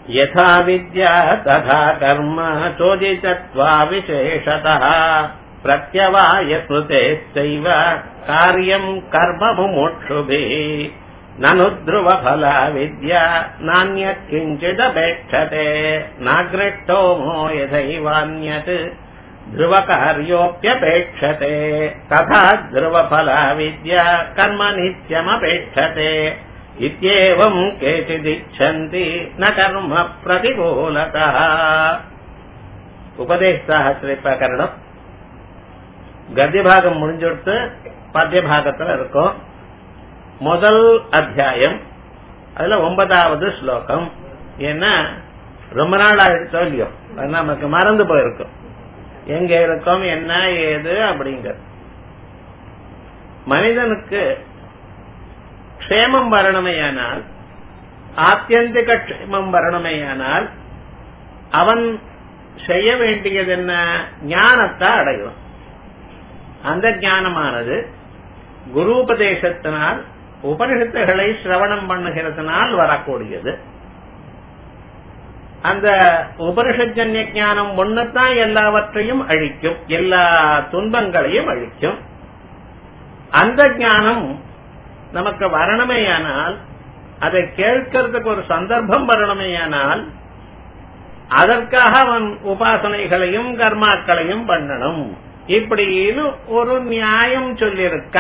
यथा विद्या तथा कर्म चोदितत्वा विशेषतः प्रत्यवायस्मृतेश्चैव कार्यम् कर्म मुमुक्षुभिः ननु ध्रुवफला विद्या नान्यत् किञ्चिदपेक्षते नागृष्टो मो यथैवान्यत् ध्रुवकार्योऽप्यपेक्षते तथा ध्रुवफला विद्या कर्म नित्यमपेक्षते इत्येवम् केचिदिच्छन्ति न कर्म प्रतिकूलतः உபதேசாஸ்திர பிரகரணம் கத்திய பாகம் முடிஞ்சுடுத்து பத்திய பாகத்துல இருக்கும் முதல் அத்தியாயம் அதுல ஒன்பதாவது ஸ்லோகம் ஏன்னா ரொம்ப நாள் ஆயிடுச்சோ இல்லையோ அது நமக்கு மறந்து போயிருக்கும் எங்க இருக்கோம் என்ன ஏது அப்படிங்கிறது மனிதனுக்கு க்ஷேமம் வரணுமையானால் ஆத்தியந்திக க்ஷேமம் வரணுமையானால் அவன் செய்ய வேண்டியது என்ன ஞானத்தை அடையும் அந்த ஞானமானது குரு உபதேசத்தினால் உபனிஷத்துகளை சிரவணம் பண்ணுகிறதுனால் வரக்கூடியது அந்த உபனிஷஜன்ய ஞானம் ஒண்ணுதான் எல்லாவற்றையும் அழிக்கும் எல்லா துன்பங்களையும் அழிக்கும் அந்த ஞானம் நமக்கு வரணுமேயானால் அதை கேட்கறதுக்கு ஒரு சந்தர்ப்பம் வரணுமேயானால் அதற்காக அவன் உபாசனைகளையும் கர்மாக்களையும் பண்ணணும் இப்படின்னு ஒரு நியாயம் சொல்லியிருக்க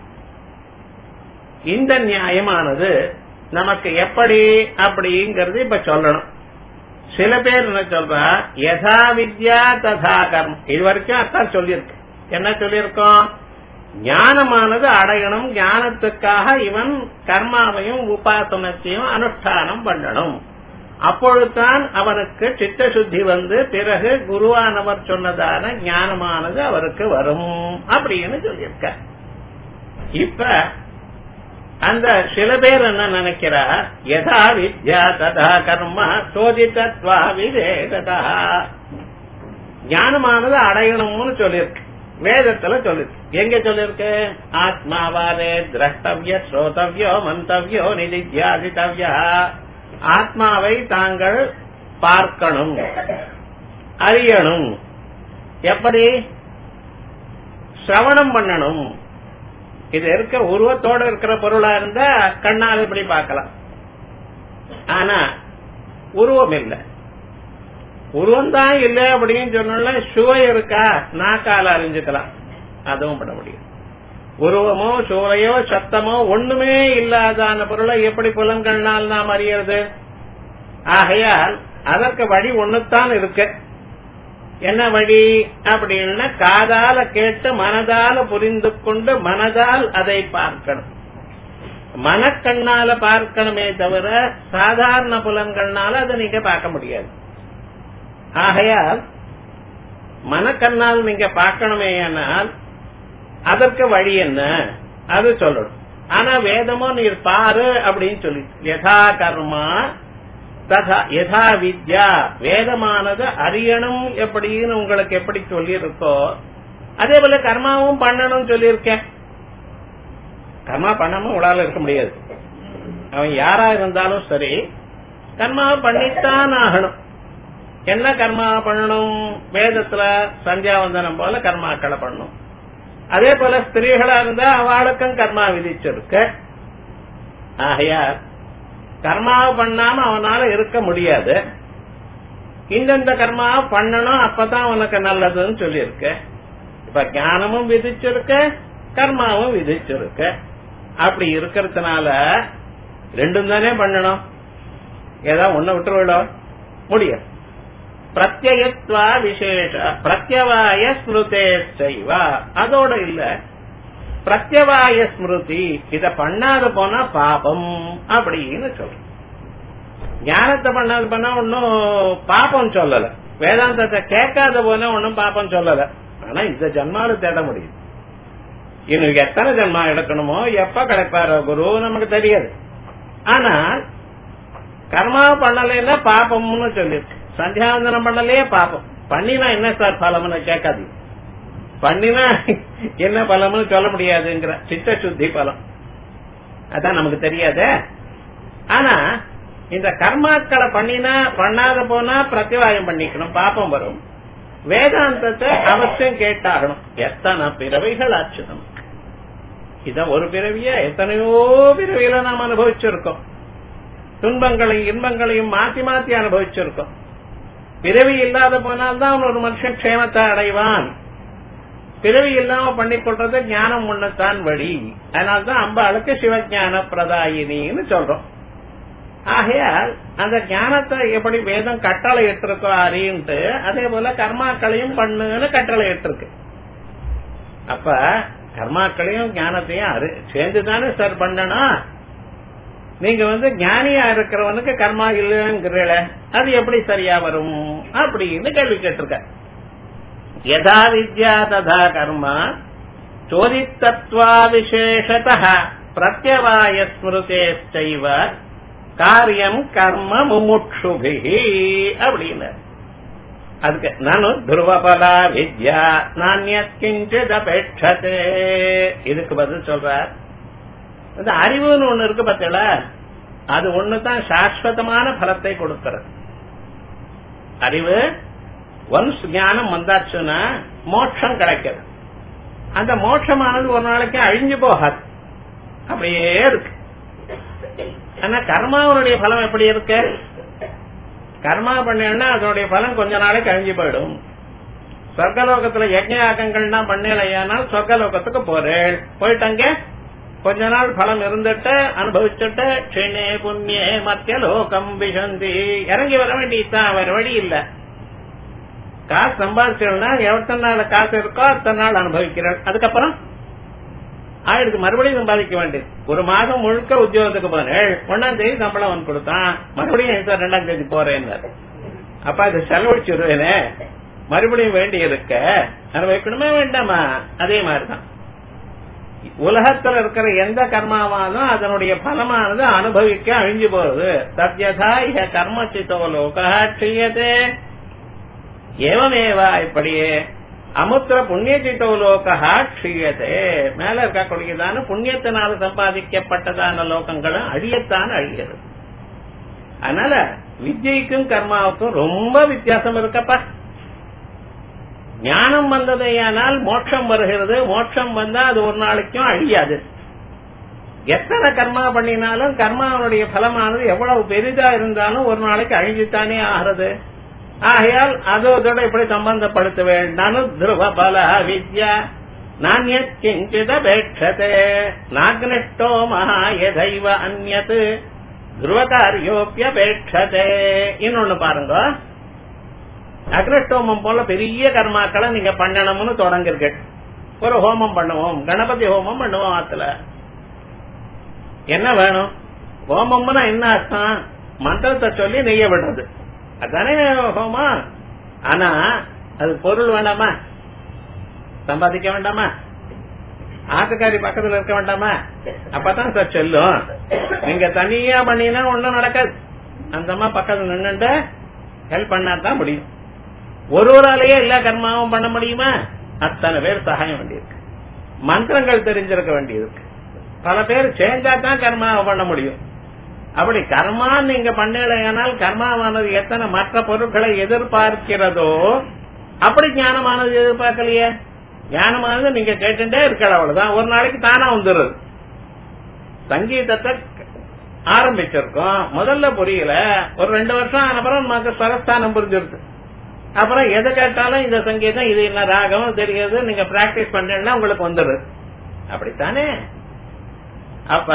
இந்த நியாயமானது நமக்கு எப்படி அப்படிங்கிறது இப்ப சொல்லணும் சில பேர் என்ன சொல்றா யதா வித்யா ததா கர்மம் இது வரைக்கும் அத்தான் சொல்லியிருக்கு என்ன சொல்லியிருக்கோம் ஞானமானது அடையணும் ஞானத்துக்காக இவன் கர்மாவையும் உபாசனத்தையும் அனுஷ்டானம் பண்ணணும் அப்பொழுதுதான் அவனுக்கு சித்த சுத்தி வந்து பிறகு குருவானவர் சொன்னதான ஞானமானது அவருக்கு வரும் அப்படின்னு சொல்லியிருக்க இப்ப அந்த சில பேர் என்ன நினைக்கிறா யதா வித்யா ததா கர்ம சோதித்தத்வா விவேகதா ஞானமானது அடையணும்னு சொல்லியிருக்கு வேதத்துல சொல்லிருக்கு எங்க சொல்லிருக்கு ஆத்மாவாரே திரஷ்டவிய ஸ்ரோதவியோ மந்தவியோ நிதித்தியாசித்தவியா ஆத்மாவை தாங்கள் பார்க்கணும் அறியணும் எப்படி சிரவணம் பண்ணணும் இது இருக்க உருவத்தோட இருக்கிற பொருளா இருந்தா கண்ணால் இப்படி பார்க்கலாம் ஆனா உருவம் இல்லை உருவம் தான் இல்ல அப்படின்னு சொன்னா சுவை இருக்கா நாக்கால அறிஞ்சுக்கலாம் அதுவும் பண்ண முடியும் உருவமோ சுவையோ சத்தமோ ஒண்ணுமே இல்லாதான பொருளை எப்படி புலன்கள்னால் நாம் அறியறது ஆகையால் அதற்கு வழி ஒண்ணுத்தான் இருக்கு என்ன வழி அப்படின்னா காதால கேட்டு மனதால புரிந்து கொண்டு மனதால் அதை பார்க்கணும் மனக்கண்ணால பார்க்கணுமே தவிர சாதாரண புலன்கள்னால அதை நீங்க பார்க்க முடியாது ஆகையால் மனக்கண்ணால் நீங்க பார்க்கணுமே ஆனால் அதற்கு வழி என்ன அது சொல்லணும் ஆனா வேதமோ நீர் பாரு அப்படின்னு சொல்லி யதா கர்மா ததா யதா வித்யா வேதமானது அறியணும் எப்படின்னு உங்களுக்கு எப்படி சொல்லியிருக்கோ அதே போல கர்மாவும் பண்ணணும் சொல்லியிருக்கேன் கர்மா பண்ணாம உங்களால இருக்க முடியாது அவன் யாரா இருந்தாலும் சரி கர்மாவை பண்ணித்தான் ஆகணும் என்ன கர்மா பண்ணணும் வேதத்துல சந்தியாவந்தனம் போல கர்மாக்களை பண்ணணும் அதே போல ஸ்திரீகளா இருந்தா அவளுக்கும் கர்மா விதிச்சிருக்க ஆகையார் கர்மாவை பண்ணாம அவனால இருக்க முடியாது இந்தந்த கர்மாவை பண்ணணும் அப்பதான் உனக்கு நல்லதுன்னு சொல்லியிருக்க இப்ப ஞானமும் விதிச்சிருக்க கர்மாவும் விதிச்சிருக்க அப்படி இருக்கிறதுனால ரெண்டும் தானே பண்ணணும் ஏதோ ஒன்ன விட்டுருவிடும் முடியும் பிரத்யத்வா விசேஷ பிரத்யவாய ஸ்மிருதே செய்வா அதோட இல்ல பிரத்யவாய ஸ்மிருதி இத பண்ணாத போனா பாபம் அப்படின்னு சொல்ற ஞானத்தை பண்ணாது பண்ணா ஒன்னும் பாப்பம் சொல்லல வேதாந்தத்தை கேட்காத போனா ஒன்னும் பாப்பம் சொல்லல ஆனா இந்த ஜன்மால தேட முடியும் இன்னும் எத்தனை ஜன்மா எடுக்கணுமோ எப்ப கிடைப்பாரோ குரு நமக்கு தெரியாது ஆனா கர்மா பண்ணலைன்னா பாப்பம்னு சொல்லியிருக்கு சந்தியாவந்தனம் பண்ணலையே பாப்போம் பண்ணினா என்ன சார் பலம்னு கேட்காது பண்ணினா என்ன பலம்னு சொல்ல முடியாதுங்கிற சித்த சுத்தி பலம் அதான் நமக்கு தெரியாத ஆனா இந்த கர்மாக்களை பண்ணினா பண்ணாத போனா பிரத்திவாயம் பண்ணிக்கணும் பாப்பம் வரும் வேதாந்தத்தை அவசியம் கேட்டாகணும் எத்தனை பிறவைகள் ஆச்சு நமக்கு இதான் ஒரு பிறவிய எத்தனையோ பிறவியில நாம் அனுபவிச்சிருக்கோம் துன்பங்களையும் இன்பங்களையும் மாத்தி மாத்தி அனுபவிச்சிருக்கோம் பிறவி இல்லாத போனால்தான் ஒரு மனுஷன் க்ஷேமத்தை அடைவான் பிறவி இல்லாம பண்ணிக்கொள்றது ஞானம் ஒண்ணுத்தான் வழி அதனால்தான் அம்பாளுக்கு சிவஞான பிரதாயினின்னு சொல்றோம் ஆகையால் அந்த ஞானத்தை எப்படி வேதம் கட்டளை இட்டிருக்கோ அறின்ட்டு அதே போல கர்மாக்களையும் பண்ணுன்னு கட்டளை இட்டிருக்கு அப்ப கர்மாக்களையும் ஞானத்தையும் அறி சேர்ந்துதானே சார் பண்ணணும் நீங்க வந்து ஞானியா இருக்கிறவனுக்கு கர்மா இல்லைங்கிறீங்கள அது எப்படி சரியா வரும் அப்படின்னு கேள்வி கேட்டிருக்க யதா வித்யா ததா கர்மா சோதித்தத்வா விசேஷத பிரத்யவாய ஸ்மிருதேச்சைவ காரியம் கர்ம முமுட்சுபிஹி அப்படின்னு அதுக்கு நானு துருவபலா வித்யா நானியத் கிஞ்சித் அபேட்சதே இதுக்கு பதில் சொல்றார் இந்த அறிவுன்னு ஒண்ணு இருக்கு பார்த்தல அது ஒண்ணுதான் சாஸ்வதமான பலத்தை கொடுக்கிறது அறிவு ஒன்ஸ் ஞானம் வந்தாச்சுன்னா மோட்சம் கிடைக்கிறது அந்த மோட்சமானது ஒரு நாளைக்கு அழிஞ்சு போகாது அப்படியே இருக்கு ஆனா கர்மாவனுடைய பலம் எப்படி இருக்கு கர்மா பண்ணா அதனுடைய பலம் கொஞ்ச நாளைக்கு அழிஞ்சு போயிடும் சொர்க்கலோகத்துல யஜ்யாக்கங்கள்லாம் பண்ணலையானால் சொர்க்கலோகத்துக்கு போறேன் போயிட்டங்க கொஞ்ச நாள் பலம் இருந்துட்டு அனுபவிச்சுட்டு க்ஷிணே புண்ணியே மத்திய லோகம் விசந்தி இறங்கி வர வேண்டியதுதான் வேற வழி இல்ல காசு சம்பாதிச்சோம்னா எத்தனை நாள் காசு இருக்கோ அத்தனை நாள் அனுபவிக்கிறாள் அதுக்கப்புறம் ஆயிடுக்கு மறுபடியும் சம்பாதிக்க வேண்டியது ஒரு மாதம் முழுக்க உத்தியோகத்துக்கு போனேன் ஒன்னாம் தேதி சம்பளம் வந்து கொடுத்தான் மறுபடியும் சார் ரெண்டாம் தேதி போறேன் அப்ப அது செலவழிச்சுடுவேனே மறுபடியும் வேண்டி இருக்க அனுபவிக்கணுமா வேண்டாமா அதே மாதிரிதான் உலகத்துல இருக்கிற எந்த கர்மாவாலும் அதனுடைய பலமானது அனுபவிக்க அழிஞ்சு போகுது தத்யதா இக கர்மச்சித்தோ லோகே ஏவமேவா இப்படியே அமுத்திர புண்ணியச்சித்தோ லோகா க்ஷீயதே மேல இருக்கக்கூடியதான புண்ணியத்தினால சம்பாதிக்கப்பட்டதான லோகங்களும் அழியத்தான் அழிகிறது அதனால வித்யைக்கும் கர்மாவுக்கும் ரொம்ப வித்தியாசம் இருக்கப்பா ஞானம் வந்ததையானால் மோட்சம் வருகிறது மோட்சம் வந்தா அது ஒரு நாளைக்கும் அழியாது எத்தனை கர்மா பண்ணினாலும் கர்மாவுடைய பலமானது எவ்வளவு பெரிதா இருந்தாலும் ஒரு நாளைக்கு அழிஞ்சுத்தானே ஆகிறது ஆகையால் அதோட இப்படி சம்பந்தப்படுத்த வேண்டாம் துருவ பல வித்யா நானியச்சிதபேட்சதே நாக்னிஷ்டோ மகாயதைவ அந்நத் துருவகாரியோப்பியபேட்சதே இன்னொன்னு பாருங்க அக்னஷ்டோமம் போல பெரிய கர்மாக்களை நீங்க பண்ணணும்னு தொடங்கிருக்க ஒரு ஹோமம் பண்ணுவோம் கணபதி ஹோமம் பண்ணுவோம் ஆத்துல என்ன வேணும் ஹோமம்னா என்ன அர்த்தம் மந்திரத்தை சொல்லி நெய்ய விடுறது அதானே ஹோமா ஆனா அது பொருள் வேண்டாமா சம்பாதிக்க வேண்டாமா ஆட்டுக்காரி பக்கத்துல இருக்க வேண்டாமா அப்பதான் சார் சொல்லும் நீங்க தனியா பண்ணினா ஒண்ணும் நடக்காது அந்தம்மா பக்கத்துல நின்னுட்டு ஹெல்ப் பண்ணா தான் முடியும் ஒரு ஒரு ஆளையே எல்லா கர்மாவும் பண்ண முடியுமா அத்தனை பேர் சகாயம் வேண்டியிருக்கு மந்திரங்கள் தெரிஞ்சிருக்க வேண்டியிருக்கு பல பேர் சேர்ந்தா தான் கர்மாவை பண்ண முடியும் அப்படி கர்மா நீங்க பண்ணலையானால் கர்மாவானது எத்தனை மற்ற பொருட்களை எதிர்பார்க்கிறதோ அப்படி ஞானமானது எதிர்பார்க்கலையே ஞானமானது நீங்க கேட்டுட்டே இருக்கல அவ்வளவுதான் ஒரு நாளைக்கு தானா வந்துடுறது சங்கீதத்தை ஆரம்பிச்சிருக்கோம் முதல்ல புரியல ஒரு ரெண்டு வருஷம் அப்புறம் நமக்கு ஸ்வரஸ்தானம் புரிஞ்சிருக்கு அப்புறம் எதை கேட்டாலும் இந்த சங்கீதம் இது என்ன ராகம் தெரியாது நீங்க பிராக்டிஸ் பண்றீங்கன்னா உங்களுக்கு வந்துடுது அப்படித்தானே அப்ப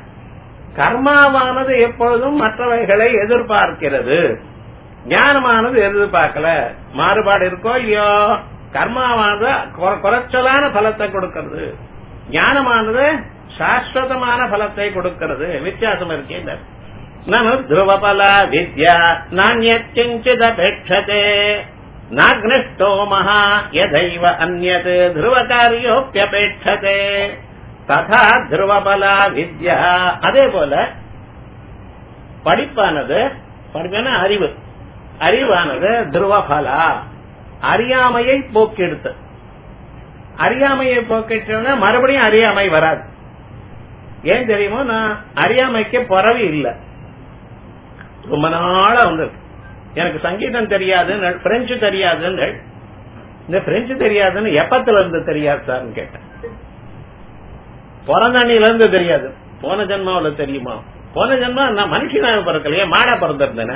கர்மாவானது எப்பொழுதும் மற்றவைகளை எதிர்பார்க்கிறது ஞானமானது எதிர்பார்க்கல மாறுபாடு இருக்கோ இல்லையோ கர்மாவானது குறைச்சலான பலத்தை கொடுக்கிறது ஞானமானது சாஸ்வதமான பலத்தை கொடுக்கிறது வித்தியாசம் இருக்கேன் நனு ಧ್ರುವಫಲಾ ವಿದ್ಯಾ ನಾಣ್ಯಚಿಂಚಿದಪೇಕ್ಷತೆ ನಾಗ್ನಿಷ್ಟೋ ಮಹಾ ಯದೈವ ಅನ್ಯತ್ ಧ್ರುವಕಾರ್ಯೋಪ್ಯಪೇಕ್ಷತೆ ததா ಧ್ರುವபலா வித்யா அதே போல படிப்பானது படிப்பான அறிவு அறிவானது துருவபலா அறியாமையை போக்கெடுத்து அறியாமையை போக்கிட்டோம்னா மறுபடியும் அறியாமை வராது ஏன் தெரியுமோ நான் அறியாமைக்கு பிறவி இல்லை ரொம்ப நாளா வந்திருக்கு எனக்கு சங்கீதம் தெரியாதுன்னு பிரெஞ்சு தெரியாதுன்னு இந்த பிரெஞ்சு தெரியாதுன்னு எப்பத்துல இருந்து தெரியாது சார்னு கேட்டேன் பிறந்தண்ணில இருந்து தெரியாது போன ஜென்மாவில தெரியுமா போன ஜென்மா நான் மனுஷனாக பிறக்கலையே மாடா பிறந்திருந்தேனே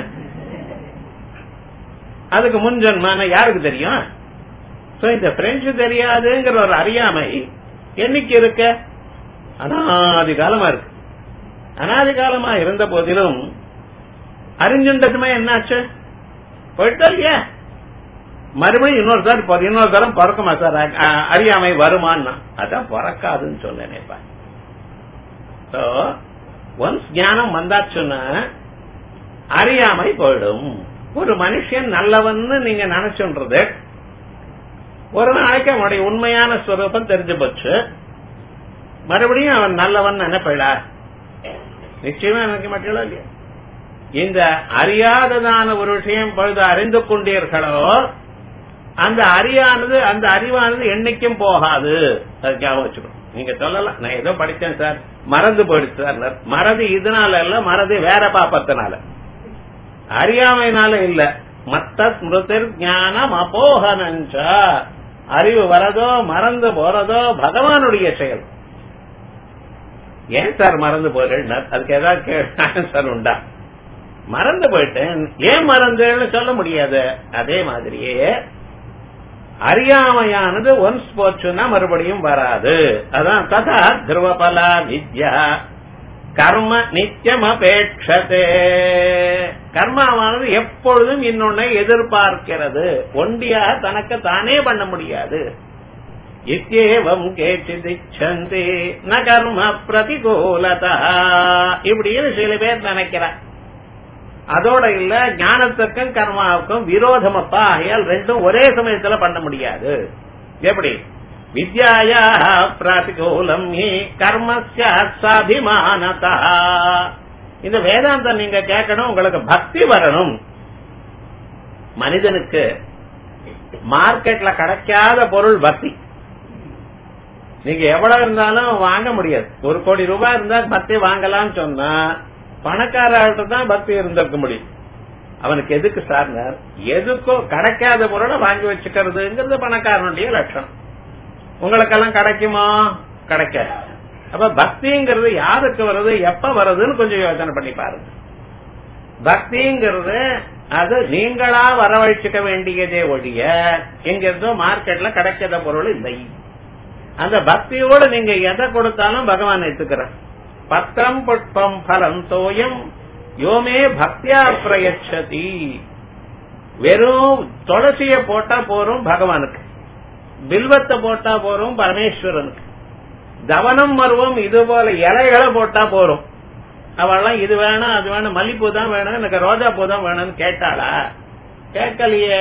அதுக்கு முன் ஜென்மான யாருக்கு தெரியும் சோ இந்த பிரெஞ்சு தெரியாதுங்கிற ஒரு அறியாமை என்னைக்கு இருக்க அனாதி காலமா இருக்கு அனாதி காலமா இருந்த போதிலும் அறிஞ்சுண்டதுமே என்னாச்சு போயிட்டா இல்லையா மறுபடியும் இன்னொரு சார் இன்னொரு தரம் பிறக்குமா சார் அ- அறியாமை வருமான்னா அதான் பிறக்காதுன்னு சொன்னேனேப்பா சோ ஒன்ஸ் ஞானம் வந்தாச்சுன்னா அறியாமை போயிடும் ஒரு மனுஷன் நல்லவன்னு நீங்க நினைச்சுன்றது ஒரு நாளைக்கு அவனுடைய உண்மையான ஸ்வரூபம் தெரிஞ்சு போச்சு மறுபடியும் அவன் நல்லவன் நினைப்படா நிச்சயமா நினைக்க மாட்டீங்களா இல்லையா இந்த அறியாததான ஒரு விஷயம் பொழுது அறிந்து கொண்டீர்களோ அந்த அறியானது அந்த அறிவானது என்னைக்கும் போகாது அது ஞாபகம் வச்சுக்கணும் நீங்க சொல்லலாம் நான் ஏதோ படிச்சேன் சார் மறந்து போயிடுச்சு சார் மறதி இதனால இல்ல மறதி வேற பாப்பத்தினால அறியாமைனால இல்ல மத்த ஸ்மிருதிர் ஞானம் அபோகனஞ்சா அறிவு வரதோ மறந்து போறதோ பகவானுடைய செயல் ஏன் சார் மறந்து போறேன் அதுக்கு ஏதாவது ஆன்சர் உண்டா மறந்து போயிட்டேன் ஏன் மறந்தேன்னு சொல்ல முடியாது அதே மாதிரியே அறியாமையானது ஒன்ஸ் போச்சுன்னா மறுபடியும் வராது அதான் ததா துருவபலா வித்யா கர்ம நித்தியம் அபேட்சதே கர்மாவானது எப்பொழுதும் இன்னொன்னை எதிர்பார்க்கிறது ஒண்டியாக தனக்கு தானே பண்ண முடியாது இத்தியேவம் கேச்சிதிச்சந்தி ந கர்ம பிரதிகூலதா இப்படின்னு சில பேர் நினைக்கிறார் அதோட இல்ல ஞானத்துக்கும் கர்மாவுக்கும் விரோதமப்பா ஆகையால் ரெண்டும் ஒரே சமயத்துல பண்ண முடியாது எப்படி வித்யாயா பிரதிகூலம் ஹி கர்மஸ்ய சாபிமானதா இந்த வேதாந்தம் நீங்க கேட்கணும் உங்களுக்கு பக்தி வரணும் மனிதனுக்கு மார்க்கெட்ல கிடைக்காத பொருள் பக்தி நீங்க எவ்வளவு இருந்தாலும் வாங்க முடியாது ஒரு கோடி ரூபாய் இருந்தா பக்தி வாங்கலாம்னு சொன்னா பணக்காரர்கிட்ட தான் பக்தி இருந்திருக்க முடியும் அவனுக்கு எதுக்கு சார்னார் எதுக்கோ கிடைக்காத பொருளை வாங்கி வச்சுக்கிறதுங்கிறது பணக்காரனுடைய லட்சணம் உங்களுக்கெல்லாம் கிடைக்குமா கிடைக்காது அப்ப பக்திங்கிறது யாருக்கு வருது எப்ப வருதுன்னு கொஞ்சம் யோசனை பண்ணி பாருங்க பக்திங்கிறது அது நீங்களா வரவழைச்சுக்க வேண்டியதே ஒழிய எங்க இருந்தோ மார்க்கெட்ல கிடைக்காத பொருள் இல்லை அந்த பக்தியோட நீங்க எதை கொடுத்தாலும் பகவான் எடுத்துக்கிறார் பத்திரம் புஷ்பம் பலம் தோயம் யோமே பக்தியா பிரயச்சதி வெறும் துளசிய போட்டா போறோம் பகவானுக்கு பில்வத்தை போட்டா போறோம் பரமேஸ்வரனுக்கு தவனம் மருவம் இது போல இலைகளை போட்டா போறோம் அவெல்லாம் இது வேணும் அது வேணும் மல்லிப்பூ தான் வேணும் எனக்கு ரோஜா பூ தான் வேணும்னு கேட்டாளா கேட்கலையே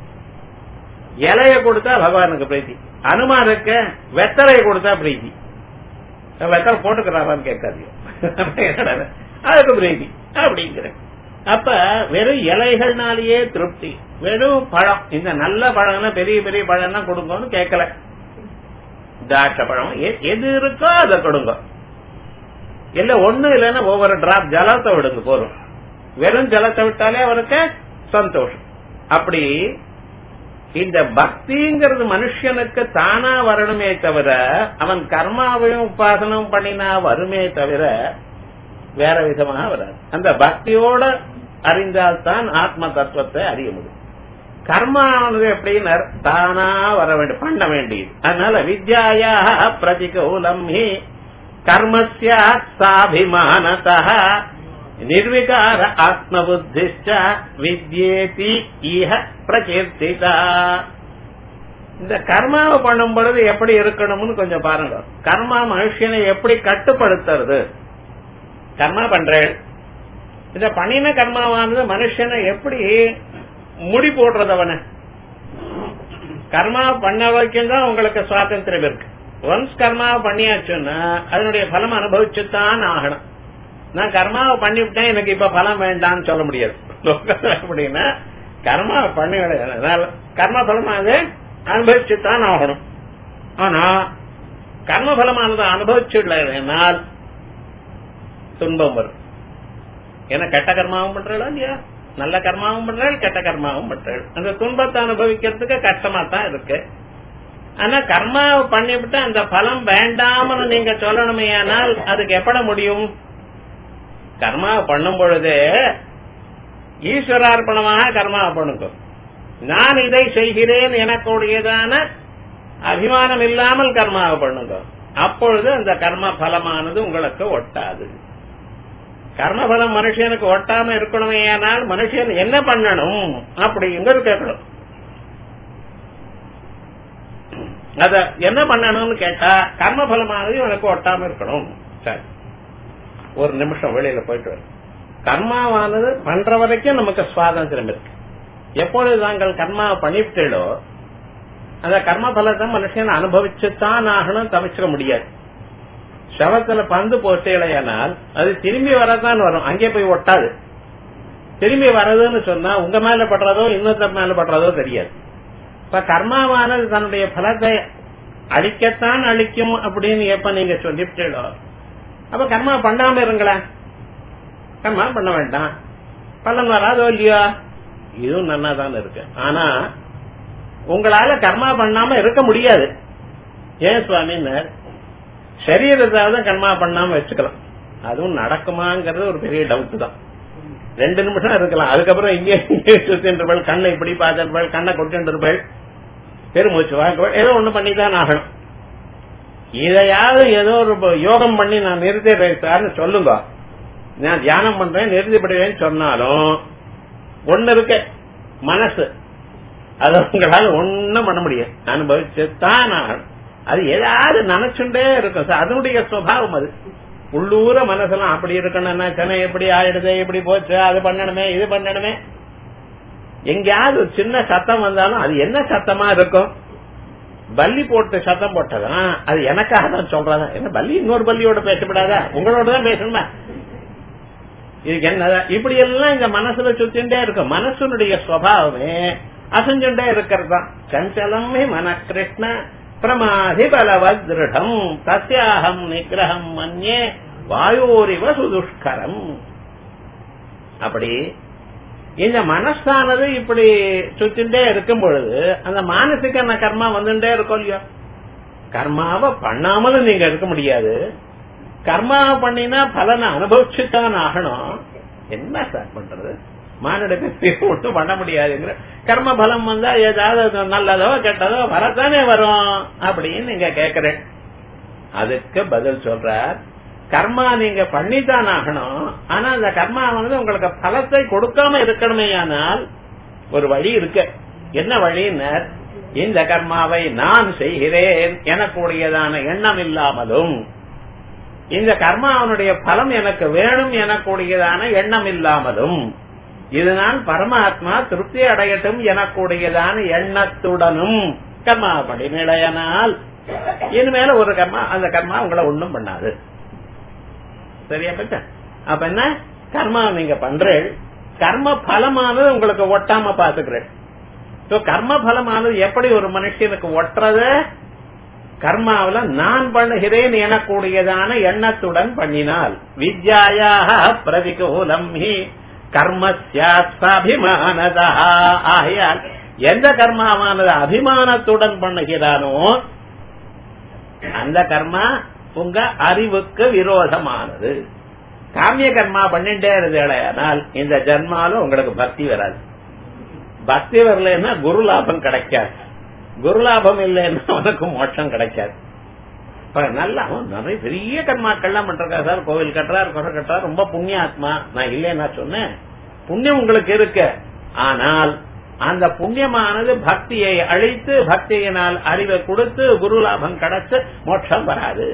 இலைய கொடுத்தா பகவானுக்கு பிரீத்தி அனுமானுக்கு வெத்தலையை கொடுத்தா பிரீத்தி வெத்தலை போட்டுக்கிறாரான்னு கேட்காதீங்க அதுக்கு பிரீத்தி அப்படிங்கிற அப்ப வெறும் இலைகள்னாலேயே திருப்தி வெறும் பழம் இந்த நல்ல பழம்னா பெரிய பெரிய பழம் கொடுங்கன்னு கேட்கல திராட்சை பழம் எ- எது இருக்கோ அதை கொடுங்க இல்ல ஒண்ணு இல்லைன்னா ஒவ்வொரு டிராப் ஜலத்தை விடுங்க போதும் வெறும் ஜலத்தை விட்டாலே அவருக்கு சந்தோஷம் அப்படி இந்த பக்திங்கிறது மனுஷனுக்கு தானா வரணுமே தவிர அவன் கர்மாவையும் உபாசனம் பண்ணினா வருமே தவிர வேற விதமாக வராது அந்த பக்தியோட அறிந்தால்தான் ஆத்ம தத்துவத்தை அறிய முடியும் கர்மானது எப்படின்னு தானா வர வேண்டும் பண்ண வேண்டியது அதனால வித்யாயா பிரதிகூலம் ஹி கர்மஸ்ய சாபிமானத நிர்விகார ஆத்ம புத்திச்ச வித்யேதி இஹ பிரகீர்த்திதா இந்த கர்மாவை பண்ணும் பொழுது எப்படி இருக்கணும்னு கொஞ்சம் பாருங்க கர்மா மனுஷனை எப்படி கட்டுப்படுத்துறது கர்மா பண்றேன் இந்த பண்ணின கர்மாவானது மனுஷனை எப்படி முடி போடுறது அவனை கர்மா பண்ண வரைக்கும் தான் உங்களுக்கு சுவாதந்திரம் இருக்கு ஒன்ஸ் கர்மாவை பண்ணியாச்சுன்னா அதனுடைய பலம் அனுபவிச்சுத்தான் ஆகணும் நான் கர்மாவை பண்ணிவிட்டேன் எனக்கு இப்ப பலம் வேண்டாம்னு சொல்ல முடியாது லோகத்துல அப்படின்னா கர்மாவை பண்ணி அதனால கர்ம பலமானது அனுபவிச்சுத்தான் ஆகணும் ஆனா கர்ம பலமானது அனுபவிச்சுடனால் துன்பம் வரும் ஏன்னா கெட்ட கர்மாவும் பண்றா இல்லையா நல்ல கர்மாவும் பண்றாள் கெட்ட கர்மாவும் பண்றாள் அந்த துன்பத்தை அனுபவிக்கிறதுக்கு கஷ்டமா தான் இருக்கு ஆனா கர்மாவை பண்ணிவிட்டு அந்த பலம் வேண்டாம்னு நீங்க சொல்லணுமே ஆனால் அதுக்கு எப்பட முடியும் கர்மாவை பண்ணும் பொழுது ஈஸ்வரார்ப்பணமாக கர்மாவை பண்ணுங்க நான் இதை செய்கிறேன் எனக்குடையதான அபிமானம் இல்லாமல் கர்மாவை பண்ணுங்க அப்பொழுது அந்த கர்ம பலமானது உங்களுக்கு ஒட்டாது கர்மபலம் மனுஷனுக்கு ஒட்டாம இருக்கணுமே ஆனால் மனுஷன் என்ன பண்ணணும் அப்படிங்கிறது கேட்கணும் அத என்ன பண்ணணும்னு கேட்டா கர்மபலமானது எனக்கு ஒட்டாம இருக்கணும் சரி ஒரு நிமிஷம் வெளியில போயிட்டு வரும் கர்மாவானது பண்ற வரைக்கும் நமக்கு சுவாதந்திரம் இருக்கு எப்பொழுது தாங்கள் கர்மாவை பண்ணிவிட்டீடோ அந்த கர்ம பலத்தை மனுஷன் அனுபவிச்சுத்தான் ஆகணும் தவிச்சிட முடியாது சவத்துல பந்து போட்டேலையானால் அது திரும்பி வரதான் வரும் அங்கே போய் ஒட்டாது திரும்பி வர்றதுன்னு சொன்னா உங்க மேல படுறதோ இன்னொருத்தர் மேல படுறதோ தெரியாது இப்ப கர்மாவானது தன்னுடைய பலத்தை அழிக்கத்தான் அழிக்கும் அப்படின்னு எப்ப நீங்க சொல்லிவிட்டீடோ அப்ப கர்மா பண்ணாம இருங்களேன் கர்மா பண்ண வேண்டாம் பலன் வராதோ இல்லையா இதுவும் நல்லா தான் இருக்கு ஆனா உங்களால கர்மா பண்ணாம இருக்க முடியாது ஏன் சுவாமின்னார் சரீரத்தாவது கர்மா பண்ணாம வச்சுக்கலாம் அதுவும் நடக்குமாங்கிறது ஒரு பெரிய டவுட் தான் ரெண்டு நிமிஷம் இருக்கலாம் அதுக்கப்புறம் இங்கே சுத்தின்றிருப்பாள் கண்ணை இப்படி பார்த்திருப்பாள் கண்ணை கொட்டிருப்பாள் பெருமூச்சு வாக்குவாள் ஏதோ ஒண்ணு பண்ணிதான் ஆகணும் இதையாவது ஏதோ ஒரு யோகம் பண்ணி நான் நிறுத்திடுறேன் சார்னு சொல்லுங்க நான் தியானம் பண்றேன் நிறுத்திப்படுவேன்னு சொன்னாலும் ஒண்ணு இருக்கு மனசு அது உங்களால ஒண்ணும் பண்ண முடியாது அனுபவிச்சுத்தான் ஆகணும் அது ஏதாவது நினைச்சுட்டே இருக்கும் சார் அதனுடைய சுவாவம் அது உள்ளூர மனசெல்லாம் அப்படி இருக்கணும்னா சென்னை எப்படி ஆயிடுது இப்படி போச்சு அது பண்ணணுமே இது பண்ணணுமே எங்கேயாவது ஒரு சின்ன சத்தம் வந்தாலும் அது என்ன சத்தமா இருக்கும் பல்லி போட்டு சத்தம் போட்டதான் அது எனக்காக தான் சொல்றதா என்ன பல்லி இன்னொரு பல்லியோட பேசப்படாதா உங்களோட தான் பேசணுமா இதுக்கு என்ன இப்படி எல்லாம் இந்த மனசுல சுத்திண்டே இருக்கும் மனசுனுடைய சுவாவமே அசைஞ்சுட்டே இருக்கிறது தான் சஞ்சலமே மன கிருஷ்ண பிரமாதி பலவத் திருடம் தஸ்யாகம் நிகிரகம் மன்யே வாயோரிவ சுதுஷ்கரம் அப்படி இந்த மனசானது இப்படி சுத்திண்டே இருக்கும் பொழுது அந்த மானசிக கர்மா வந்துட்டே இருக்கும் இல்லையா கர்மாவை பண்ணாமலும் நீங்க இருக்க முடியாது கர்மாவை பண்ணினா பலனை அனுபவிச்சுதான் ஆகணும் என்ன சார் பண்றது மானிட ஒன்றும் பண்ண முடியாதுங்கிற கர்ம பலம் வந்தா ஏதாவது நல்லதோ கெட்டதோ வரத்தானே வரும் அப்படின்னு நீங்க கேக்குறேன் அதுக்கு பதில் சொல்றார் கர்மா நீங்க பண்ணித்தான் ஆகணும் ஆனா அந்த கர்மா வந்து உங்களுக்கு பலத்தை கொடுக்காம இருக்கணுமே ஆனால் ஒரு வழி இருக்கு என்ன வழின்னர் இந்த கர்மாவை நான் செய்கிறேன் எனக்கூடியதான எண்ணம் இல்லாமலும் இந்த கர்மாவனுடைய பலம் எனக்கு வேணும் எனக்கூடியதான எண்ணம் இல்லாமலும் இதனால் பரமாத்மா திருப்தி அடையட்டும் எனக்கூடியதான எண்ணத்துடனும் கர்மா படிநிலையனால் இனிமேல ஒரு கர்மா அந்த கர்மா உங்களை ஒண்ணும் பண்ணாது சரியா பச்சா அப்ப என்ன கர்மா நீங்க பண்றேன் கர்ம பலமானது உங்களுக்கு ஒட்டாம பாத்துக்கிறேன் கர்ம பலமானது எப்படி ஒரு மனுஷனுக்கு ஒட்டுறத கர்மாவில நான் பண்ணுகிறேன் எனக்கூடியதான எண்ணத்துடன் பண்ணினால் வித்யாயாக பிரதிகூலம் ஹி கர்மசியாபிமானதா ஆகையால் எந்த கர்மாவானது அபிமானத்துடன் பண்ணுகிறானோ அந்த கர்மா உங்க அறிவுக்கு விரோதமானது காமிய கர்மா பண்ணிட்டே இருந்தேனால் இந்த ஜென்மால உங்களுக்கு பக்தி வராது பக்தி வரலன்னா குரு லாபம் கிடைக்காது குரு லாபம் இல்லைன்னா உனக்கு மோட்சம் கிடைக்காது நல்லா நிறைய பெரிய கர்மாக்கள்லாம் பண்றா சார் கோவில் கட்டுறார் குறை கட்டுறார் ரொம்ப புண்ணிய ஆத்மா நான் இல்லைன்னா சொன்னேன் புண்ணியம் உங்களுக்கு இருக்கு ஆனால் அந்த புண்ணியமானது பக்தியை அழித்து பக்தியினால் அறிவை கொடுத்து குரு லாபம் கிடைச்சு மோட்சம் வராது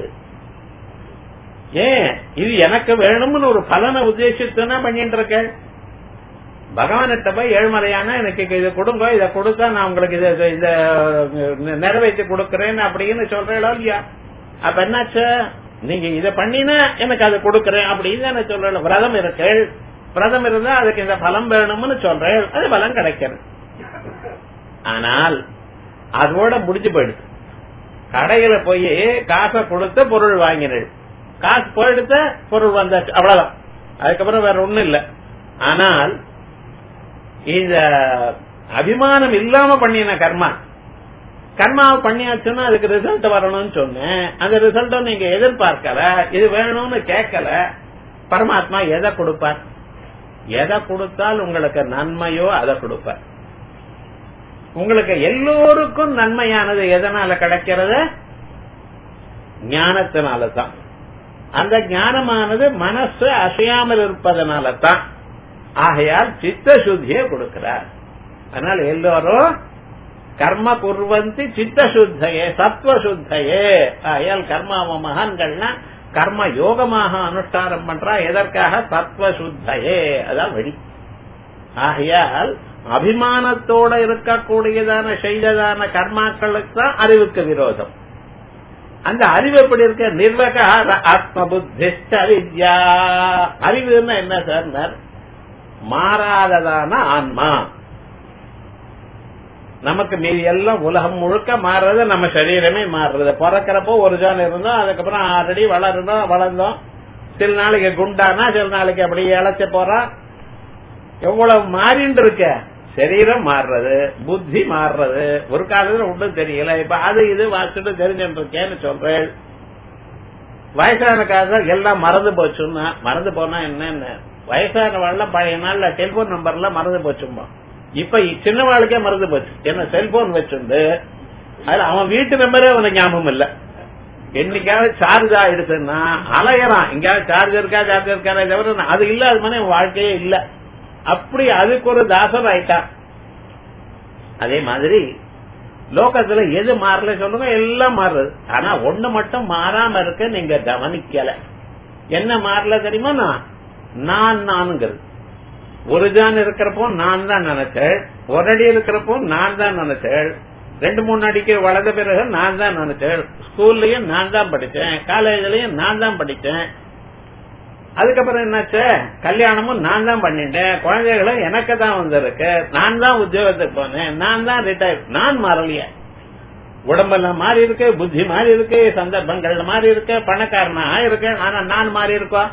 ஏன் இது எனக்கு வேணும்னு ஒரு பலனை உத்தேசித்துனா பண்ணிட்டு இருக்க பகவானிட்ட போய் ஏழ்மலையான எனக்கு இதை கொடுங்க இதை கொடுத்தா நான் உங்களுக்கு இதை இதை நிறைவேற்றி கொடுக்கறேன் அப்படின்னு சொல்றேன் இல்லையா அப்ப என்னாச்சு நீங்க இதை பண்ணினா எனக்கு அதை கொடுக்கறேன் அப்படின்னு என்ன சொல்றேன் விரதம் இருக்கு விரதம் இருந்தா அதுக்கு இந்த பலம் வேணும்னு சொல்றேன் அது பலம் கிடைக்கிறது ஆனால் அதோட முடிஞ்சு போயிடுது கடையில போய் காசை கொடுத்து பொருள் வாங்கினது காசு போயிடுத்த பொருள் வந்தாச்சு அவ்வளவுதான் அதுக்கப்புறம் வேற ஒண்ணும் இல்ல ஆனால் இந்த அபிமானம் இல்லாம பண்ணின கர்மா கர்மாவை பண்ணியாச்சுன்னா அதுக்கு ரிசல்ட் வரணும்னு சொன்னேன் அந்த ரிசல்ட்ட நீங்க எதிர்பார்க்கல இது வேணும்னு கேட்கல பரமாத்மா எதை கொடுப்பார் எதை கொடுத்தால் உங்களுக்கு நன்மையோ அதை கொடுப்பார் உங்களுக்கு எல்லோருக்கும் நன்மையானது எதனால கிடைக்கிறது ஞானத்தினால தான் அந்த ஞானமானது மனசு அசையாமல் இருப்பதனால தான் ஆகையால் சித்த சுத்தியை கொடுக்கிறார் அதனால எல்லோரும் கர்ம குர்வந்தி சித்த சுத்தையே சத்வ சுத்தையே ஆகையால் கர்மாவ மகான்கள்னா கர்ம யோகமாக அனுஷ்டானம் பண்றா எதற்காக சத்வ சுத்தையே அதான் வழி ஆகையால் அபிமானத்தோட இருக்கக்கூடியதான செய்ததான கர்மாக்களுக்கு தான் அறிவுக்கு விரோதம் அந்த அறிவு எப்படி இருக்க நிர்வகார ஆத்ம புத்திஷ்ட வித்யா அறிவுன்னா என்ன சார் மாறாததான ஆன்மா நமக்கு மீதி எல்லாம் உலகம் முழுக்க மாறுறது நம்ம சரீரமே மாறுறது பிறக்கிறப்போ ஒரு ஜான் இருந்தோம் அதுக்கப்புறம் ஆல்ரெடி வளர்ந்தோம் வளர்ந்தோம் சில நாளைக்கு குண்டானா சில நாளைக்கு அப்படி இழைச்ச போறோம் எவ்வளவு மாறின்னு இருக்க சரீரம் மாறுறது புத்தி மாறுறது ஒரு காலத்துல ஒன்றும் தெரியல இப்ப அது இது வாசிட்டு தெரிஞ்சுட்டு இருக்கேன்னு சொல்றேன் வயசான காலத்துல எல்லாம் மறந்து போச்சுன்னா மறந்து போனா என்னன்னு வயசானவாள்லாம் பழைய நாள்ல டெலிபோன் நம்பர்ல மறந்து போச்சுமா இப்ப சின்ன வாழ்க்கே மறந்து போச்சு என்ன செல்போன் வச்சிருந்து அதுல அவன் வீட்டு நம்பரே அவனுக்கு ஞாபகம் இல்ல என்னைக்காவது சார்ஜ் ஆயிடுச்சுன்னா அலையறான் எங்கேயாவது சார்ஜ் இருக்கா சார்ஜ் இருக்கா தவிர அது இல்ல அது மாதிரி வாழ்க்கையே இல்ல அப்படி அதுக்கு ஒரு தாசர் ஆயிட்டான் அதே மாதிரி லோகத்துல எது மாறல சொல்லுங்க எல்லாம் மாறுறது ஆனா ஒண்ணு மட்டும் மாறாம இருக்க நீங்க கவனிக்கல என்ன மாறல தெரியுமா நான் நானுங்கிறது ஒரு ஜான் இருக்கிறப்போ நான் தான் நினைச்சேன் ஒரு அடி இருக்கிறப்போ நான் தான் நினைச்சேன் ரெண்டு மூணு அடிக்கு வளர்ந்த பிறகு நான் தான் நினைச்சேன் ஸ்கூல்லயும் நான் தான் படிச்சேன் காலேஜ்லயும் நான் தான் படிச்சேன் அதுக்கப்புறம் என்னாச்சு கல்யாணமும் நான் தான் பண்ணிட்டேன் குழந்தைகளும் எனக்கு தான் வந்திருக்கு நான் தான் உத்தியோகத்துக்கு போனேன் நான் தான் ரிட்டையர் நான் மாறலையே உடம்பெல்லாம் மாறி இருக்கு புத்தி மாறி இருக்கு சந்தர்ப்பங்கள் மாறி இருக்கு பணக்காரனா இருக்கு ஆனா நான் மாறி இருக்கோம்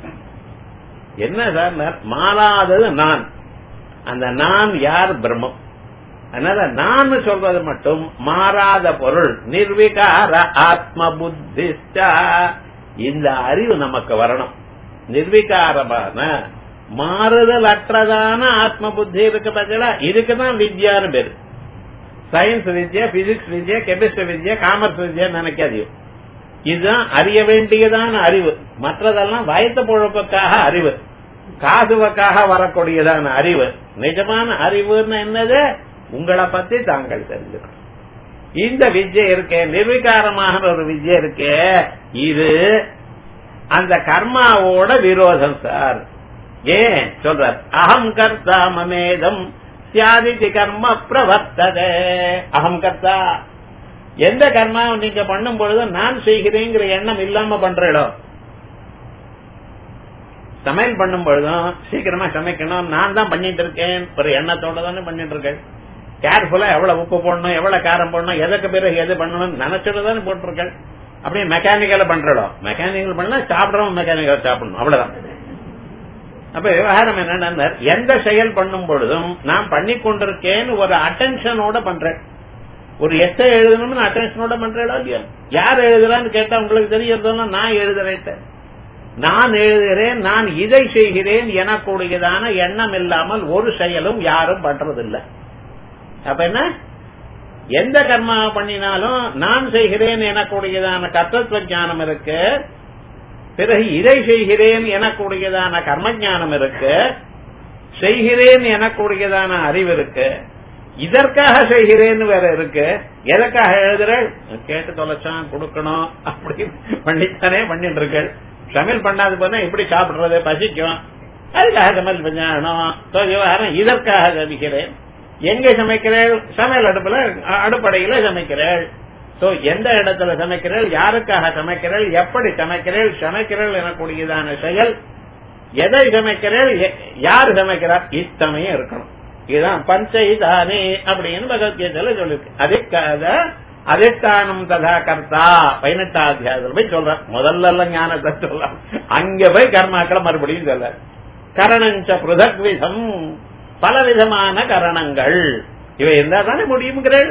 என்ன சார் மாறாதது நான் அந்த நான் யார் பிரம்மம் அதனால நான் சொல்றது மட்டும் மாறாத பொருள் நிர்விகார ஆத்ம புத்திஷ்டா இந்த அறிவு நமக்கு வரணும் நிர்விகாரமான மாறுதல் அற்றதான ஆத்ம புத்தி இருக்கு பார்த்தீங்களா இதுக்குதான் வித்யான்னு பேரு சயின்ஸ் வித்யா பிசிக்ஸ் வித்யா கெமிஸ்ட்ரி வித்யா காமர்ஸ் வித்யா நினைக்காதீங்க இதுதான் அறிய வேண்டியதான அறிவு மற்றதெல்லாம் வயத்த பொழப்புக்காக அறிவு காசுவக்காக வரக்கூடியதான அறிவு நிஜமான அறிவுன்னு என்னது உங்களை பத்தி தாங்கள் தெரிஞ்சுக்கணும் இந்த வித்யை இருக்கே நிர்விகாரமான ஒரு வித்யை இருக்கே இது அந்த கர்மாவோட விரோதம் சார் ஏன் சொல்றார் அகம் கர்த்தா மமேதம் சியாதிதி கர்ம பிரவர்த்ததே அகம் கர்த்தா எந்த கர்மாவை நீங்க பண்ணும் பொழுது நான் செய்கிறேங்கிற எண்ணம் இல்லாம பண்றோம் சமையல் பண்ணும் பொழுதும் சீக்கிரமா சமைக்கணும் நான் தான் பண்ணிட்டு இருக்கேன் ஒரு எண்ணத்தோட தானே பண்ணிட்டு இருக்கேன் கேர்ஃபுல்லா எவ்வளவு உப்பு போடணும் எவ்வளவு காரம் போடணும் எதுக்கு பிறகு எது பண்ணணும் நினைச்சிட்டு தானே போட்டிருக்கேன் அப்படியே மெக்கானிக்கல பண்றோம் மெக்கானிக்கல் பண்ணா சாப்பிடறோம் மெக்கானிக்கல் சாப்பிடணும் அவ்வளவுதான் அப்ப விவகாரம் என்னன்னா எந்த செயல் பண்ணும் பொழுதும் நான் பண்ணி கொண்டிருக்கேன்னு ஒரு அட்டென்ஷனோட பண்றேன் ஒரு எஸ்ஐ எழுதணும்னு அட்டென்ஷனோட பண்றேன் இல்லையா யார் எழுதுறான்னு கேட்டா உங்களுக்கு தெரியறதுன்னா நான் எழுதுறேன் நான் எழுதுகிறேன் நான் இதை செய்கிறேன் எனக்கூடியதான எண்ணம் இல்லாமல் ஒரு செயலும் யாரும் பண்றதில்லை அப்ப என்ன எந்த கர்மா பண்ணினாலும் நான் செய்கிறேன் எனக்கூடியதான கர்த்தத்துவ ஞானம் இருக்கு பிறகு இதை செய்கிறேன் எனக்கூடியதான கர்ம ஞானம் இருக்கு செய்கிறேன் எனக்கூடியதான அறிவு இருக்கு இதற்காக செய்கிறேன்னு வேற இருக்கு எதற்காக எழுதுற கேட்டு தொலைச்சான் கொடுக்கணும் அப்படின்னு பண்ணித்தானே பண்ணிட்டு இருக்கு சமையல் பண்ணாது போனா எப்படி சாப்பிடுறது பசிக்கும் அதுக்காக சமையல் பண்ணணும் விவகாரம் இதற்காக சமைக்கிறேன் எங்க சமைக்கிறேள் சமையல் அடுப்புல அடுப்படையில சமைக்கிறேள் சோ எந்த இடத்துல சமைக்கிறேள் யாருக்காக சமைக்கிறேள் எப்படி சமைக்கிறேள் சமைக்கிறேள் எனக்கூடியதான செயல் எதை சமைக்கிறேள் யார் சமைக்கிறார் இத்தனையும் இருக்கணும் இதுதான் பஞ்சைதானே அப்படின்னு பகவத்கீதையில சொல்லிருக்கு அதுக்காக அதிஷ்டானம் ததா கர்த்தா பதினெட்டாம் அத்தியாயத்தில் போய் சொல்ற முதல்ல ஞானத்தை சொல்ல அங்க போய் கர்மாக்களை மறுபடியும் சொல்ல கரணஞ்ச பிருதக் விதம் பலவிதமான கரணங்கள் இவை இருந்தா தானே முடியுங்கிறேன்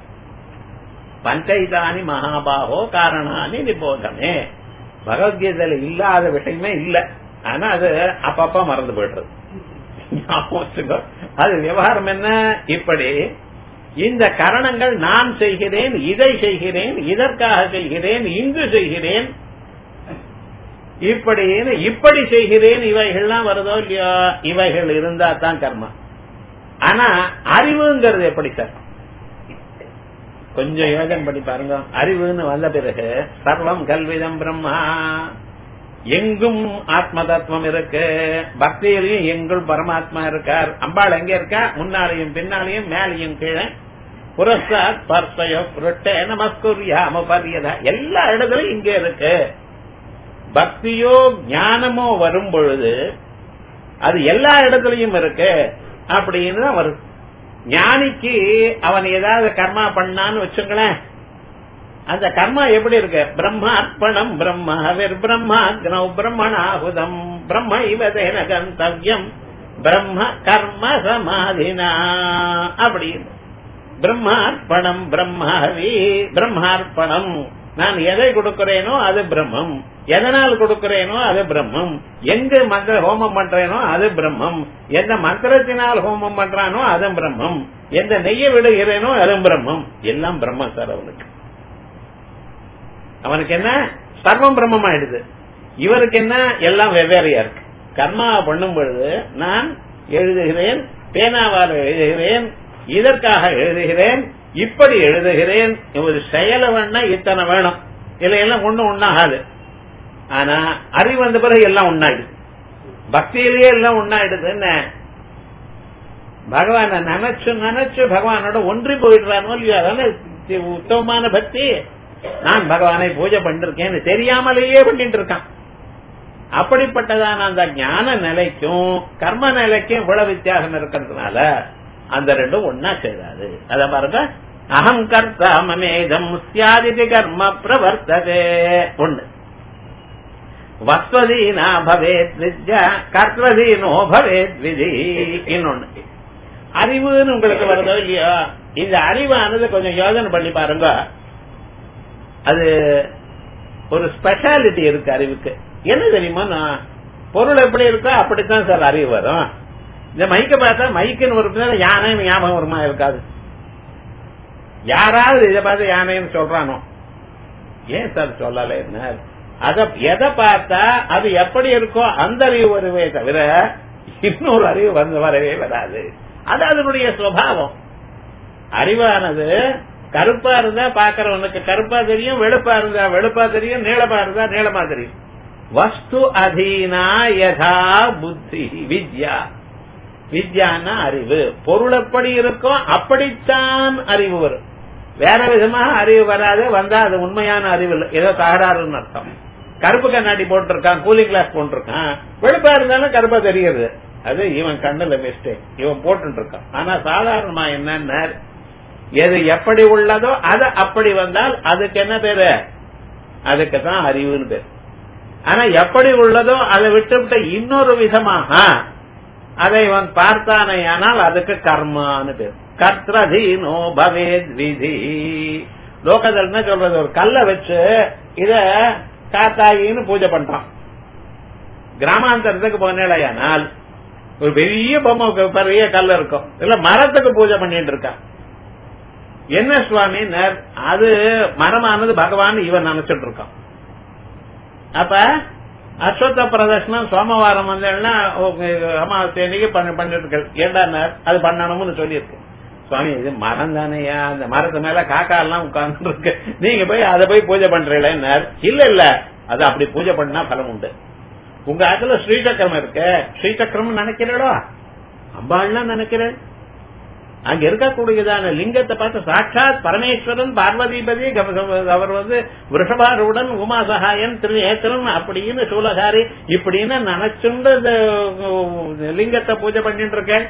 பஞ்சைதானி மகாபாகோ காரணானி நிபோதமே பகவத்கீதையில இல்லாத விஷயமே இல்ல ஆனா அது அப்பப்ப மறந்து போயிடுறது ஞாபகம் வச்சுக்கோ. அது விவகாரம் என்ன இப்படி இந்த கரணங்கள் நான் செய்கிறேன் இதை செய்கிறேன் இதற்காக செய்கிறேன் இங்கு செய்கிறேன் இப்படின்னு இப்படி செய்கிறேன் இவைகள்லாம் வருதோ இல்லையோ இவைகள் இருந்தா தான் கர்மா ஆனா அறிவுங்கிறது எப்படி சார் கொஞ்சம் யோஜனை பண்ணி பாருங்க அறிவுன்னு வந்த பிறகு சர்வம் கல்விதம் பிரம்மா எங்கும் ஆத்ம தத்துவம் இருக்கு பக்தியிலையும் எங்கும் பரமாத்மா இருக்கார் அம்பாள் எங்க இருக்கா முன்னாலையும் பின்னாலையும் மேலையும் கீழே புரஸ்தாத் பர்சயோ புருட்டே நமஸ்குரியாம பரியதா எல்லா இடத்துலயும் இங்க இருக்கு பக்தியோ ஞானமோ வரும் பொழுது அது எல்லா இடத்துலயும் இருக்கு அப்படின்னு தான் வருது ஞானிக்கு அவன் ஏதாவது கர்மா பண்ணான்னு வச்சுங்களேன் அந்த கர்மா எப்படி இருக்கு பிரம்மார்ப்பணம் பிரம்மாவிர் பிரம்மாக்னௌ பிரம்மணாகுதம் பிரம்ம இவதேன கந்தவ்யம் பிரம்ம கர்ம சமாதினா அப்படின்னு பிரம்மார்ப்பணம் பிரம்மாவி பிரம்மார்ப்பணம் நான் எதை கொடுக்கிறேனோ அது பிரம்மம் எதனால் கொடுக்கிறேனோ அது பிரம்மம் எங்க மந்திர ஹோமம் பண்றேனோ அது பிரம்மம் எந்த மந்திரத்தினால் ஹோமம் பண்றானோ அது பிரம்மம் எந்த நெய்ய விடுகிறேனோ அது பிரம்மம் எல்லாம் பிரம்மம் சார் அவனுக்கு அவனுக்கு என்ன சர்வம் பிரம்மம் ஆயிடுது இவருக்கு என்ன எல்லாம் வெவ்வேறையா இருக்கு கர்மா பண்ணும் பொழுது நான் எழுதுகிறேன் பேனாவால் எழுதுகிறேன் இதற்காக எழுதுகிறேன் இப்படி எழுதுகிறேன் ஒரு செயல வேணா இத்தனை வேணும் இதுல எல்லாம் ஒண்ணு ஒண்ணாகாது ஆனா அறிவு வந்த பிறகு எல்லாம் ஒண்ணாயிடுது பக்தியிலேயே எல்லாம் ஒண்ணாயிடுது என்ன பகவான நினைச்சு நினைச்சு பகவானோட ஒன்றி போயிடுறானோ இல்லையோ அதான உத்தமமான பக்தி நான் பகவானை பூஜை பண்ணிருக்கேன்னு தெரியாமலேயே பண்ணிட்டு இருக்கான் அப்படிப்பட்டதான அந்த ஞான நிலைக்கும் கர்ம நிலைக்கும் இவ்வளவு வித்தியாசம் இருக்கிறதுனால அந்த ரெண்டும் ஒன்னா சேராது அத பாருங்க அகம் கர்த்தா மமேதம் சியாதிதி கர்ம பிரவர்த்ததே ஒண்ணு வஸ்வதீனா பவேத் வித்யா கர்த்ததீனோ பவேத் விதி இன்னொன்னு அறிவுன்னு உங்களுக்கு வருதோ இல்லையோ இந்த அறிவானது கொஞ்சம் யோசனை பண்ணி பாருங்க அது ஒரு ஸ்பெஷாலிட்டி இருக்கு அறிவுக்கு என்ன தெரியுமா நான் பொருள் எப்படி இருக்கோ அப்படித்தான் சார் அறிவு வரும் இந்த மைக்க பார்த்தா மைக்குன்னு ஒரு யானை ஞாபகம் வருமா இருக்காது யாராவது இதை பார்த்து யானைன்னு சொல்றானோ ஏன் சார் சொல்லல என்ன அத எதை பார்த்தா அது எப்படி இருக்கோ அந்த அறிவு வருவே தவிர இன்னொரு அறிவு வந்து வரவே வராது அது அதனுடைய சுவாவம் அறிவானது கருப்பா இருந்தா பாக்கிறவனுக்கு கருப்பா தெரியும் வெளுப்பா இருந்தா வெளுப்பா தெரியும் நீளமா இருந்தா நீளமா தெரியும் வஸ்து அதீனா யதா புத்தி வித்யா வித்யான்னா அறிவு பொருள் எப்படி இருக்கோ அப்படித்தான் அறிவு வரும் வேற விதமாக அறிவு வராது வந்தா அது உண்மையான அறிவு இல்லை ஏதோ தகராறுன்னு அர்த்தம் கருப்பு கண்ணாடி போட்டிருக்கான் கூலிங் கிளாஸ் போட்டிருக்கான் வெளுப்பா இருந்தாலும் கருப்பா தெரியுது அது இவன் கண்ணுல மிஸ்டேக் இவன் போட்டு இருக்கான் ஆனா சாதாரணமா என்னன்னா எது எப்படி உள்ளதோ அது அப்படி வந்தால் அதுக்கு என்ன பேரு அதுக்கு தான் அறிவுன்னு பேரு ஆனா எப்படி உள்ளதோ அதை விட்டு இன்னொரு விதமாக அதை இவன் பார்த்தானே ஆனால் அதுக்கு கர்மான்னு பேர் கர்த்ததீனோ பவேத் விதி லோகத்தில் என்ன சொல்றது ஒரு கல்ல வச்சு இத காத்தாயின்னு பூஜை பண்றான் கிராமாந்தரத்துக்கு போனேடையானால் ஒரு பெரிய பொம்மை பெரிய கல் இருக்கும் இல்ல மரத்துக்கு பூஜை பண்ணிட்டு இருக்கான் என்ன சுவாமி அது மரமானது பகவான் இவன் நினைச்சிட்டு இருக்கான் அப்ப அஸ்வத்த பிரதர்ஷனம் சோமவாரம் வந்தேன்னா அமாவாசை அன்னைக்கு பண்ணிட்டு இருக்க ஏண்டா அது பண்ணணும்னு சொல்லியிருக்கு சுவாமி இது மரம் தானேயா அந்த மரத்து மேல காக்கா எல்லாம் உட்கார்ந்து இருக்கு நீங்க போய் அதை போய் பூஜை பண்றீங்களா இல்ல இல்ல அது அப்படி பூஜை பண்ணா பலம் உண்டு உங்க ஆத்துல ஸ்ரீசக்கரம் இருக்கு ஸ்ரீசக்கரம் நினைக்கிறீடோ அம்பாள்லாம் நினைக்கிறேன் அங்க இருக்கக்கூடியதான லிங்கத்தை பார்த்து சாட்சாத் பரமேஸ்வரன் பார்வதிபதி அவர் வந்து விஷபாருடன் உமா சகாயன் திருநேத்திரன் அப்படின்னு சூலகாரி இப்படின்னு நினைச்சுண்டு இந்த லிங்கத்தை பூஜை பண்ணிட்டு இருக்கேன்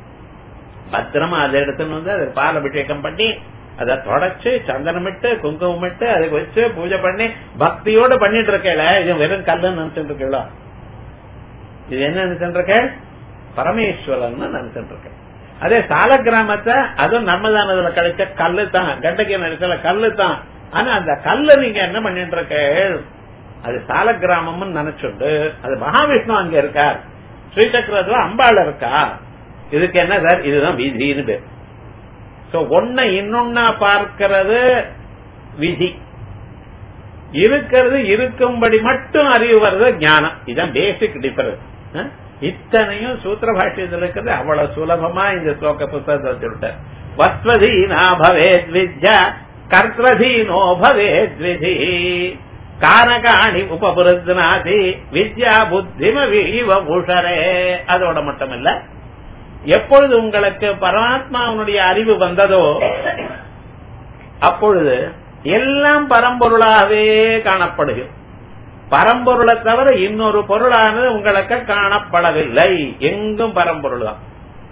பத்திரமா அதை எடுத்துன்னு வந்து அதை பால் அபிஷேகம் பண்ணி அதை தொடச்சு சந்தனமிட்டு குங்குமமிட்டு அதுக்கு வச்சு பூஜை பண்ணி பக்தியோட பண்ணிட்டு இருக்கேல இது வெறும் கல்லுன்னு நினைச்சிட்டு இருக்கல இது என்ன நினைச்சுருக்க பரமேஸ்வரன் நினைச்சுருக்க அதே சால கிராமத்தை அதுவும் நம்மதானதுல கிடைச்ச கல்லு தான் கண்டகி நினைச்சல கல்லு தான் ஆனா அந்த கல்லு நீங்க என்ன பண்ணிட்டு இருக்க அது சால கிராமம்னு நினைச்சுண்டு அது மகாவிஷ்ணு அங்க இருக்கார் ஸ்ரீசக்கரத்துல அம்பாள் இருக்கா இதுக்கு என்ன சார் இதுதான் விதின்னு பேர் சோ ஒன்ன இன்னொன்னா பார்க்கிறது விதி இருக்கிறது இருக்கும்படி மட்டும் அறிவு வருது ஞானம் இதுதான் பேசிக் டிஃபரன்ஸ் இத்தனையும் சூத்திர பாஷ்யத்தில் இருக்கிறது அவ்வளவு சுலபமா இந்த ஸ்லோக புத்தகத்தை சொல்லிட்டார் வஸ்வதீனா பவேத் வித்யா கர்த்ததீனோ பவேத் விதி கானகாணி உபபுருத்னாதி வித்யா புத்திம பூஷரே அதோட மட்டுமல்ல எப்பொழுது உங்களுக்கு பரமாத்மாவுடைய அறிவு வந்ததோ அப்பொழுது எல்லாம் பரம்பொருளாகவே காணப்படுகிறது பரம்பொருளை தவிர இன்னொரு பொருளானது உங்களுக்கு காணப்படவில்லை எங்கும் பரம்பொருள் தான்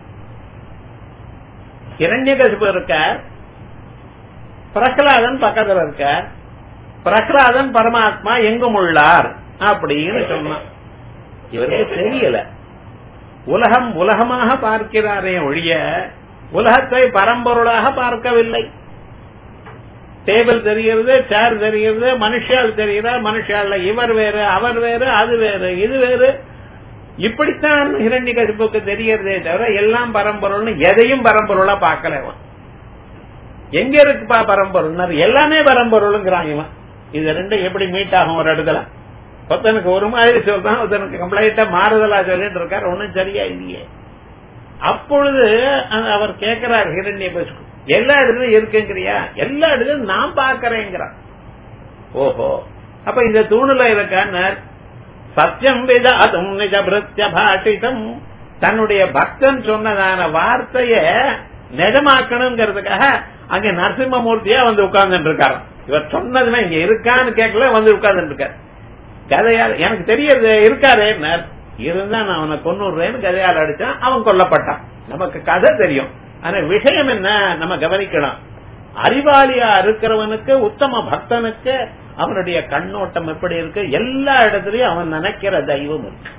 இரண்யகசிப்பு இருக்கார் பிரகலாதன் பக்கத்தில் இருக்கார் பிரகலாதன் பரமாத்மா எங்கும் உள்ளார் அப்படின்னு சொன்னான் இவருக்கு தெரியல உலகம் உலகமாக பார்க்கிறாரே ஒழிய உலகத்தை பரம்பொருளாக பார்க்கவில்லை டேபிள் தெரிகிறது சேர் தெரிகிறது மனுஷால் தெரிகிறார் மனுஷால இவர் வேறு அவர் வேறு அது வேறு இது வேறு இப்படித்தான் இரண்ய கசிப்புக்கு தெரியறதே தவிர எல்லாம் பரம்பொருள்னு எதையும் பரம்பொருளா பார்க்கல இவன் எங்க இருக்குப்பா பரம்பொருள் எல்லாமே பரம்பொருளுங்கிறான் இவன் இது ரெண்டும் எப்படி மீட் ஆகும் ஒரு இடத்துல ஒருத்தனுக்கு ஒரு மாதிரி சொல்றான் ஒருத்தனுக்கு கம்ப்ளைண்டா மாறுதலா சொல்லிட்டு இருக்காரு ஒன்னும் சரியா இல்லையே அப்பொழுது அவர் கேட்கிறார் ஹிரண்ய கசிப்பு எல்லா இடத்துலயும் இருக்குங்கிறியா எல்லா இடத்துலயும் நான் பாக்கிறேங்கிறான் ஓஹோ அப்ப இந்த தூணுல இருக்கான்னு சத்தியம் விதாதும் நிஜ பிருத்திய பாட்டிதம் தன்னுடைய பக்தன் சொன்னதான வார்த்தைய நிஜமாக்கணுங்கிறதுக்காக அங்க நரசிம்மமூர்த்தியா வந்து உட்கார்ந்துட்டு இருக்காரு இவர் சொன்னதுமே இங்க இருக்கான்னு கேட்கல வந்து உட்கார்ந்துட்டு இருக்காரு கதையால் எனக்கு தெரியறது இருக்காரே இருந்தா நான் அவனை கொன்னுடுறேன்னு கதையால் அடிச்சான் அவன் கொல்லப்பட்டான் நமக்கு கதை தெரியும் ஆனா விஷயம் என்ன நம்ம கவனிக்கணும் அறிவாளியா இருக்கிறவனுக்கு உத்தம பக்தனுக்கு அவனுடைய கண்ணோட்டம் எப்படி இருக்கு எல்லா இடத்துலயும் அவன் நினைக்கிற தெய்வம் இருக்கு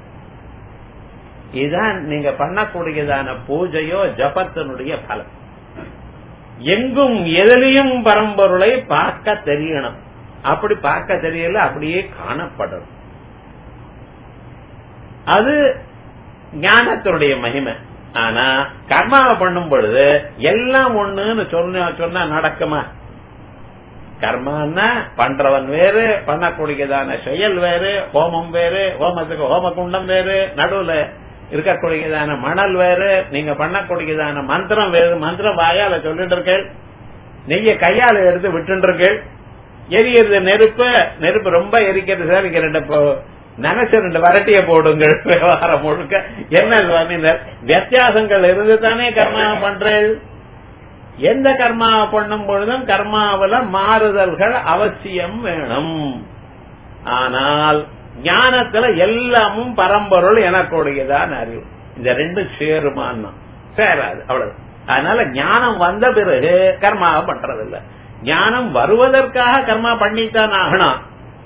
இதுதான் நீங்க பண்ணக்கூடியதான பூஜையோ ஜபத்தினுடைய பலம் எங்கும் எதிலையும் பரம்பொருளை பார்க்க தெரியணும் அப்படி பார்க்க தெரியல அப்படியே காணப்படும் அது ஞானத்தினுடைய மகிமை ஆனா கர்மாவை பண்ணும் பொழுது எல்லாம் ஒண்ணுன்னு சொன்ன சொன்னா நடக்குமா கர்மான்னா பண்றவன் வேறு பண்ணக்கூடியதான செயல் வேறு ஹோமம் வேறு ஹோமத்துக்கு ஹோம குண்டம் வேறு நடுவுல இருக்கக்கூடியதான மணல் வேறு நீங்க பண்ணக்கூடியதான மந்திரம் வேறு மந்திரம் வாயால சொல்லிட்டு இருக்கேன் நெய்ய கையால எடுத்து விட்டு இருக்கேன் எரியறது நெருப்பு நெருப்பு ரொம்ப எரிக்கிறது சார் இங்க ரெண்டு நினைச்ச ரெண்டு வரட்டிய போடுங்கள் விவகாரம் முழுக்க என்ன சுவாமி வித்தியாசங்கள் இருந்து தானே கர்மா பண்றேன் எந்த கர்மா பண்ணும் பொழுதும் கர்மாவில மாறுதல்கள் அவசியம் வேணும் ஆனால் ஞானத்துல எல்லாமும் பரம்பொருள் எனக்கூடியதான் அறிவு இந்த ரெண்டு சேருமான் சேராது அவ்வளவு அதனால ஞானம் வந்த பிறகு கர்மாவை பண்றதில்லை ஞானம் வருவதற்காக கர்மா பண்ணித்தான் ஆகணும்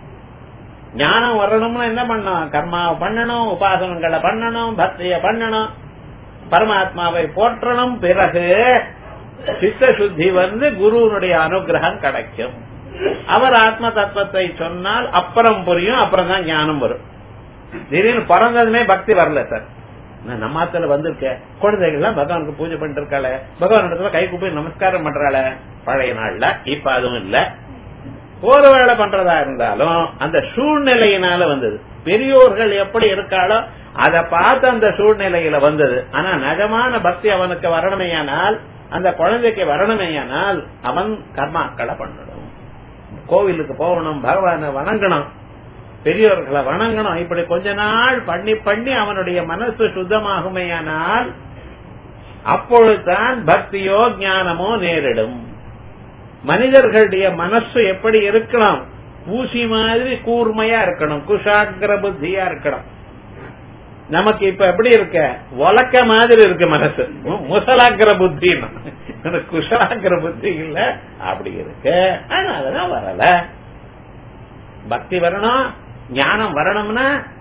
ஞானம் வரணும்னா என்ன பண்ணணும் கர்மாவை பண்ணணும் உபாசனங்களை பண்ணணும் பக்திய பண்ணணும் பரமாத்மாவை போற்றணும் பிறகு சித்த சுத்தி வந்து குருவனுடைய அனுகிரகம் கிடைக்கும் அவர் ஆத்ம தத்துவத்தை சொன்னால் அப்புறம் புரியும் அப்புறம் தான் ஞானம் வரும் திடீர்னு பிறந்ததுமே பக்தி வரல சார் நான் நம்மாத்துல வந்திருக்க குழந்தைகள்லாம் பகவானுக்கு பூஜை பண்ணிட்டு இருக்காள பகவான் இடத்துல கை கூப்பி நமஸ்காரம் பண்றாள பழைய நாள்ல இப்ப அதுவும் இல்ல ஒரு வேலை பண்றதா இருந்தாலும் அந்த சூழ்நிலையினால வந்தது பெரியோர்கள் எப்படி இருக்காளோ அதை பார்த்து அந்த சூழ்நிலையில வந்தது ஆனா நகமான பக்தி அவனுக்கு வரணுமேயானால் அந்த குழந்தைக்கு வரணுமேயானால் அவன் கர்மாக்களை பண்ணணும் கோவிலுக்கு போகணும் பகவானை வணங்கணும் பெரியோர்களை வணங்கணும் இப்படி கொஞ்ச நாள் பண்ணி பண்ணி அவனுடைய மனசு சுத்தமாகுமேயானால் அப்பொழுதுதான் பக்தியோ ஞானமோ நேரிடும் மனிதர்களுடைய மனசு எப்படி இருக்கணும் ஊசி மாதிரி கூர்மையா இருக்கணும் குஷாகிர புத்தியா இருக்கணும் நமக்கு இப்ப எப்படி இருக்க உலக்க மாதிரி இருக்கு மனசு முசலாக்கிற புத்தி குஷாகிர புத்தி இல்ல அப்படி இருக்கு ஆனா அதெல்லாம் வரல பக்தி வரணும் ஞானம் வரணும்னா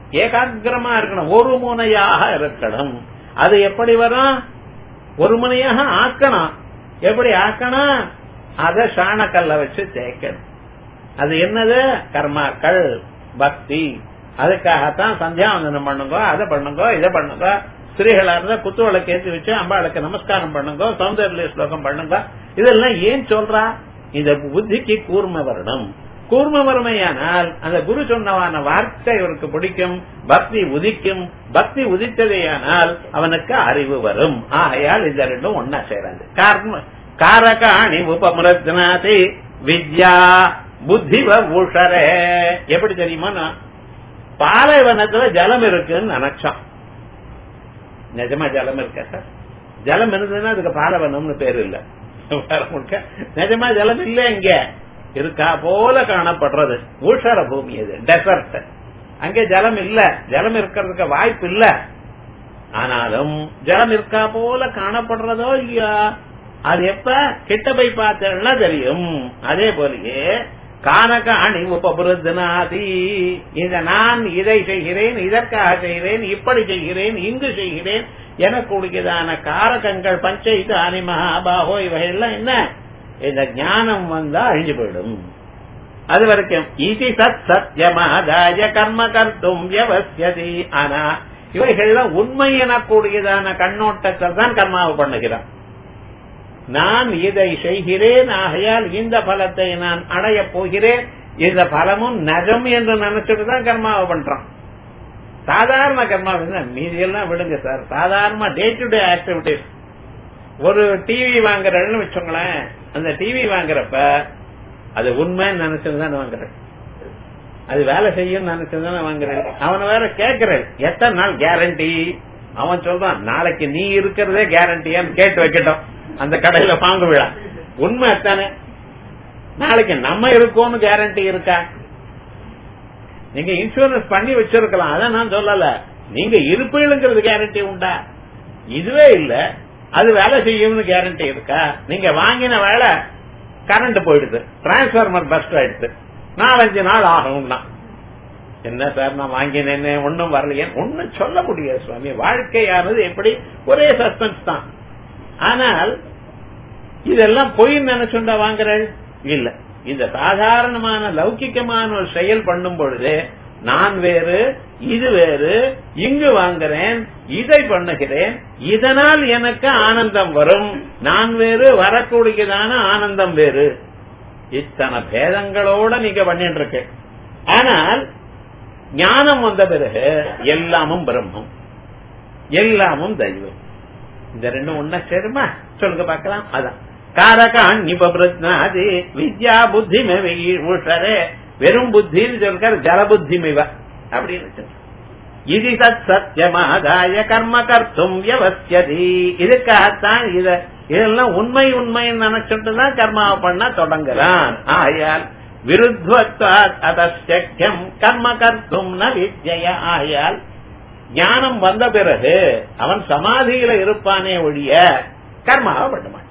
ஏகாகிரமா இருக்கணும் ஒரு முனையாக இருக்கணும் அது எப்படி வரும் ஒரு முனையாக ஆக்கணும் எப்படி ஆக்கணும் அத சாணக்கல்ல வச்சு தேய்க்கணும் அது என்னது கர்மாக்கள் பக்தி அதுக்காகத்தான் சந்தியாவந்தனம் பண்ணுங்க அதை பண்ணுங்க இதை பண்ணுங்க ஸ்திரீகளா இருந்தா குத்துவளை ஏற்றி வச்சு அம்பாளுக்கு நமஸ்காரம் பண்ணுங்க சௌந்தர்ய ஸ்லோகம் பண்ணுங்க இதெல்லாம் ஏன் சொல்றா இந்த புத்திக்கு கூர்ம வரணும் கூர்ம வறுமையானால் அந்த குரு சொன்னவான வார்த்தை இவருக்கு பிடிக்கும் பக்தி உதிக்கும் பக்தி உதித்ததேயானால் அவனுக்கு அறிவு வரும் ஆகையால் இந்த ரெண்டும் ஒன்னா சேராது காரணம் காரகாணி உபமுரத்னாதி வித்யா புத்திவ ஊஷரே எப்படி தெரியுமா பாலைவனத்துல ஜலம் இருக்குன்னு நினைச்சான் நிஜமா ஜலம் இருக்கா சார் ஜலம் இருந்ததுன்னா அதுக்கு பாலைவனம்னு பேர் இல்ல முழுக்க நிஜமா ஜலம் இல்ல இங்க இருக்கா போல காணப்படுறது ஊஷர பூமி அது டெசர்ட் அங்கே ஜலம் இல்ல ஜலம் இருக்கிறதுக்கு வாய்ப்பு இல்ல ஆனாலும் ஜலம் இருக்கா போல காணப்படுறதோ இல்லையா அது எப்ப கிட்ட போய் பார்த்தேன்னா தெரியும் அதே போலயே கானக அணி உபபுருத்தனாதி இந்த நான் இதை செய்கிறேன் இதற்காக செய்கிறேன் இப்படி செய்கிறேன் இங்கு செய்கிறேன் எனக்கூடியதான காரகங்கள் பஞ்சைத்து அணி மகாபாகோ இவைகள்லாம் என்ன இந்த ஞானம் வந்தா அழிஞ்சு போயிடும் அது வரைக்கும் இது சத் சத்தியமாதாய கர்ம கர்த்தும் வியவசியதி ஆனா இவைகள்லாம் உண்மை எனக்கூடியதான கண்ணோட்டத்தை தான் கர்மாவை பண்ணுகிறான் நான் இதை செய்கிறேன் ஆகையால் இந்த பலத்தை நான் அடைய போகிறேன் இந்த பலமும் நஜம் என்று நினைச்சிட்டு தான் கர்மாவை பண்றான் சாதாரண கர்மா மீதி எல்லாம் விடுங்க சார் சாதாரண டே டு டே ஆக்டிவிட்டிஸ் ஒரு டிவி வாங்குறேன்னு வச்சோங்களேன் அந்த டிவி வாங்குறப்ப அது உண்மைன்னு நினைச்சது தான் வாங்குறேன் அது வேலை செய்யும் நினைச்சது தானே வாங்குறேன் அவனை வேற கேட்கிறேன் எத்தனை நாள் கேரண்டி அவன் சொல்றான் நாளைக்கு நீ இருக்கிறதே கேரண்டியான்னு கேட்டு வைக்கட்டும் அந்த கடையில வாங்க விழா உண்மை தானே நாளைக்கு நம்ம இருக்கோம்னு கேரண்டி இருக்கா நீங்க இன்சூரன்ஸ் பண்ணி வச்சிருக்கலாம் அதான் நான் சொல்லல நீங்க இருப்பீங்கிறது கேரண்டி உண்டா இதுவே இல்ல அது வேலை செய்யும்னு கேரண்டி இருக்கா நீங்க வாங்கின வேலை கரண்ட் போயிடுது டிரான்ஸ்பார்மர் பஸ்ட் ஆயிடுது நாலஞ்சு நாள் ஆகும்னா என்ன சார் நான் வாங்கினேன்னு ஒன்னும் வரலையே ஒன்னும் சொல்ல முடியாது சுவாமி வாழ்க்கையானது எப்படி ஒரே சஸ்பென்ஸ் தான் ஆனால் இதெல்லாம் பொய் நினைச்சுண்டா வாங்குறேன் இல்ல இந்த சாதாரணமான லௌகிக்கமான ஒரு செயல் பண்ணும் பொழுது நான் வேறு இது வேறு இங்கு வாங்குறேன் இதை பண்ணுகிறேன் இதனால் எனக்கு ஆனந்தம் வரும் நான் வேறு வரக்கூடியதான ஆனந்தம் வேறு இத்தனை பேதங்களோட நீங்க பண்ணிட்டு இருக்கு ஆனால் ஞானம் வந்த பிறகு எல்லாமும் பிரம்மம் எல்லாமும் தெய்வம் இந்த ரெண்டும் ஒன்னா சேருமா சொல்லுங்க பார்க்கலாம் அதான் காரகான் நிபபிரத்னாதி வித்யா புத்தி உஷரே வெறும் புத்தின்னு சொல்றாரு ஜலபுத்திமிவ அப்படின்னு இது சத் சத்தியமாதாய கர்ம கர்த்தும் வியவசியதி இதுக்காகத்தான் இத இதெல்லாம் உண்மை உண்மைன்னு நினைச்சிட்டு தான் கர்மாவை பண்ண தொடங்குறான் ஆயால் விருத்வத்தாத் அதசக்கியம் கர்ம கர்த்தும் ந வித்ய ஆயால் ஞானம் வந்த பிறகு அவன் சமாதியில இருப்பானே ஒழிய கர்மாவை பண்ண மாட்டான்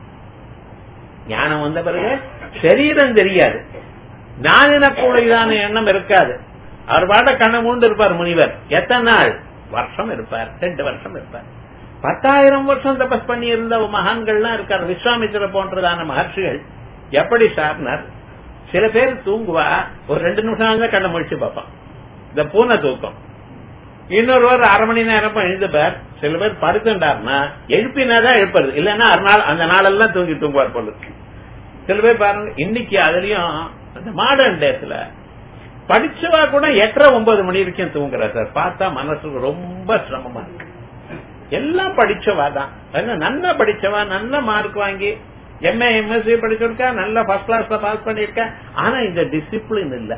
ஞானம் வந்த பிறகு சரீரம் தெரியாது நான் எனக்குள்ளதான எண்ணம் இருக்காது அவர் பாட்ட கண்ணை மூண்டு இருப்பார் முனிவர் எத்தனை நாள் வருஷம் இருப்பார் ரெண்டு வருஷம் இருப்பார் பத்தாயிரம் வருஷம் தபஸ் பண்ணி இருந்த மகான்கள்லாம் இருக்கார் விஸ்வாமித்திர போன்றதான மகர்ஷிகள் எப்படி சார்னார் சில பேர் தூங்குவா ஒரு ரெண்டு நிமிஷம் தான் கண்ணை முடிச்சு பார்ப்பான் இந்த பூனை தூக்கம் இன்னொருவர் அரை மணி நேரம் எழுந்துப்பார் சில பேர் படுத்துட்டார்னா எழுப்பினாதான் எழுப்புறது இல்லன்னா நாள் அந்த நாளெல்லாம் தூங்கி தூங்குவார் போல சில பேர் பாருங்க இன்னைக்கு அதுலயும் அந்த மாடர்ன் டேஸ்ல படிச்சவா கூட எட்டரை ஒன்பது மணி வரைக்கும் தூங்குறா சார் பார்த்தா மனசுக்கு ரொம்ப சிரமமா இருக்கு எல்லாம் படிச்சவா தான் நல்லா படிச்சவா நல்ல மார்க் வாங்கி எம்ஏ எம்எஸ்சி படிச்சிருக்கா நல்ல ஃபர்ஸ்ட் கிளாஸ்ல பாஸ் பண்ணிருக்கா ஆனா இந்த டிசிப்ளின் இல்ல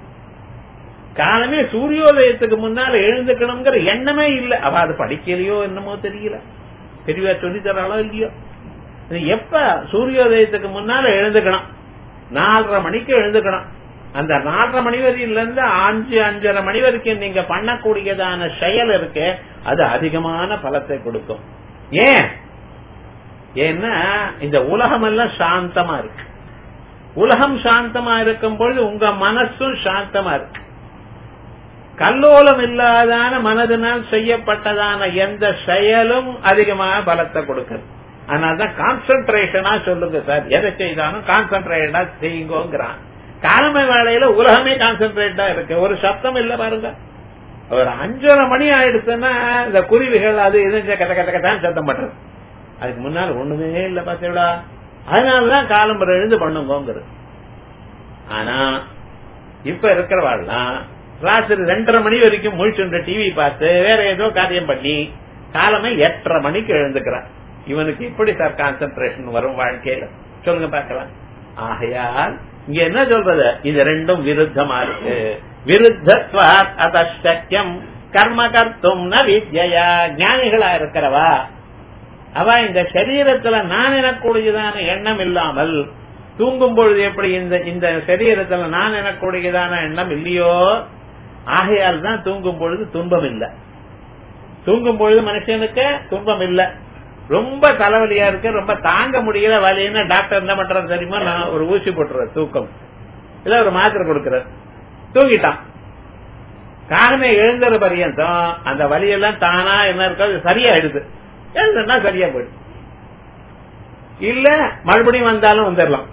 காலமே சூரியோதயத்துக்கு முன்னால எழுந்துக்கணுங்கிற எண்ணமே இல்ல அவ அது படிக்கலையோ என்னமோ தெரியல பெரியவா சொல்லி தராளோ இல்லையோ எப்ப சூரியோதயத்துக்கு முன்னால எழுந்துக்கணும் நாலரை மணிக்கு எழுந்துக்கணும் அந்த நாலரை மணி வரையில இருந்து அஞ்சு அஞ்சரை மணி வரைக்கும் நீங்க பண்ணக்கூடியதான செயல் இருக்கு அது அதிகமான பலத்தை கொடுக்கும் ஏன் ஏன்னா இந்த உலகம் எல்லாம் சாந்தமா இருக்கு உலகம் சாந்தமா இருக்கும் பொழுது உங்க மனசும் சாந்தமா இருக்கு கல்லோலம் இல்லாதான மனதினால் செய்யப்பட்டதான எந்த செயலும் அதிகமாக பலத்தை கொடுக்குது அதனாலதான் கான்சென்ட்ரேஷனா சொல்லுங்க சார் எதை செய்தாலும் கான்சென்ட்ரேட்டா செய்யுங்கிறான் காலமை வேலையில உலகமே கான்சென்ட்ரேட்டா இருக்கு ஒரு சத்தம் இல்ல பாருங்க ஒரு அஞ்சரை மணி ஆயிடுச்சுன்னா இந்த குருவிகள் அது இது கத்த கத்த கத்தான் சத்தம் பண்றது அதுக்கு முன்னால் ஒண்ணுமே இல்ல பாத்தீங்களா அதனாலதான் காலம்பரை எழுந்து பண்ணுங்கிறது ஆனா இப்ப இருக்கிறவாள்லாம் ராத்திரி ரெண்டரை மணி வரைக்கும் முழிச்சுன்ற டிவி பார்த்து வேற ஏதோ காரியம் பண்ணி காலமே எட்டரை மணிக்கு எழுந்துக்கிறான் இவனுக்கு எப்படி சார் கான்சென்ட்ரேஷன் வரும் வாழ்க்கையில சொல்லுங்க பார்க்கலாம் ஆகையால் இங்க என்ன சொல்றது இது ரெண்டும் விருத்தமா இருக்கு விருத்தத்வாத் அதம் கர்ம கர்த்தும் ந வித்யா ஞானிகளா இருக்கிறவா அவ இந்த சரீரத்துல நான் எனக்கூடியதான எண்ணம் இல்லாமல் தூங்கும் பொழுது எப்படி இந்த இந்த சரீரத்துல நான் எனக்கூடியதான எண்ணம் இல்லையோ ஆகையால் தான் தூங்கும் பொழுது துன்பம் இல்லை தூங்கும் பொழுது மனுஷனுக்கு துன்பம் இல்லை ரொம்ப தலைவலியா இருக்கு ரொம்ப தாங்க முடியல வலின்னு டாக்டர் என்ன பண்றது தெரியுமா நான் ஒரு ஊசி போட்டுறேன் தூக்கம் இல்ல ஒரு மாத்திரை கொடுக்கறேன் தூங்கிட்டான் காலமே எழுந்தது பரியந்தம் அந்த வலியெல்லாம் தானா என்ன இருக்கோ அது சரியாயிடுது எழுதுனா சரியா போயிடுது இல்ல மறுபடியும் வந்தாலும் வந்துடலாம்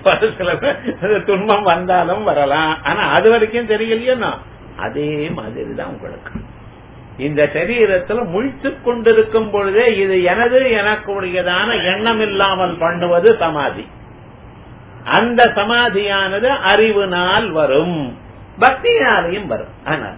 சில துன்பம் வந்தாலும் வரலாம் ஆனா அது வரைக்கும் தெரியலையோ அதே மாதிரிதான் உங்களுக்கு இந்த சரீரத்துல முழித்துக் கொண்டிருக்கும் பொழுதே இது எனது எனக்குடையதான எண்ணம் இல்லாமல் பண்ணுவது சமாதி அந்த சமாதியானது அறிவினால் வரும் பக்தியினாலையும் வரும் ஆனால்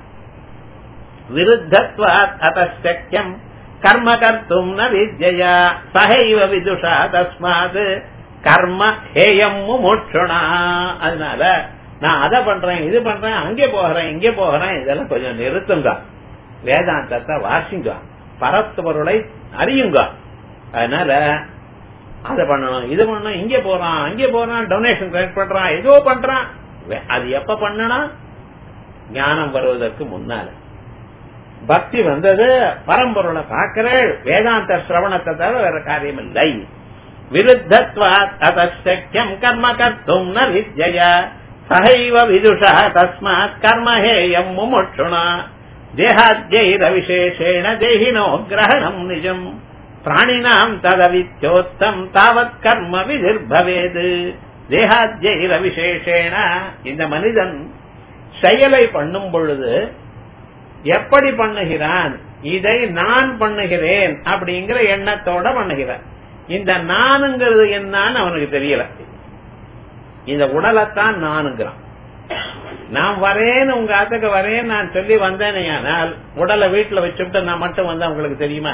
விருத்தத்வாத் அத்தம் கர்ம கர்த்தும் ந வித்யா சகைவ விதுஷா தஸ்மாத் கர்ம ஹேயம் மோட்சணா அதனால நான் அதை பண்றேன் இது பண்றேன் அங்கே போகிறேன் இங்கே போகிறேன் இதெல்லாம் கொஞ்சம் நிறுத்துங்க வேதாந்தத்தை வாசிங்க பரத்து பொருளை அறியுங்க அதனால அதை பண்ணணும் இது பண்ணணும் இங்க போறான் அங்கே போறான் டொனேஷன் கலெக்ட் பண்றான் ஏதோ பண்றான் அது எப்ப பண்ணணும் ஞானம் வருவதற்கு முன்னால பக்தி வந்தது பரம்பொருளை பார்க்கிற வேதாந்த சிரவணத்தை தவிர வேற காரியம் இல்லை விருத்தத்வாத் அதம் கர்ம கர்த்தும் ந வித்யா சகைவ விதுஷா தஸ்மாத் கர்மஹேயம் முமுட்சுணா தேகாத்யைர விசேஷேண தேகினோ கிரகணம் நிஜம் பிராணினாம் ததவித்யோத்தம் தாவத் கர்ம விதிர்பவேது தேகாத்யைர விசேஷேண இந்த மனிதன் செயலை பண்ணும் பொழுது எப்படி பண்ணுகிறான் இதை நான் பண்ணுகிறேன் அப்படிங்கிற எண்ணத்தோட பண்ணுகிறான் இந்த நானுங்கிறது என்னன்னு அவனுக்கு தெரியல இந்த உடலைத்தான் நானுங்கிறான் நான் வரேன்னு உங்க ஆத்துக்கு வரேன்னு நான் சொல்லி வந்தேனே ஆனால் உடலை வீட்டுல வச்சுட்டு நான் மட்டும் வந்தா உங்களுக்கு தெரியுமா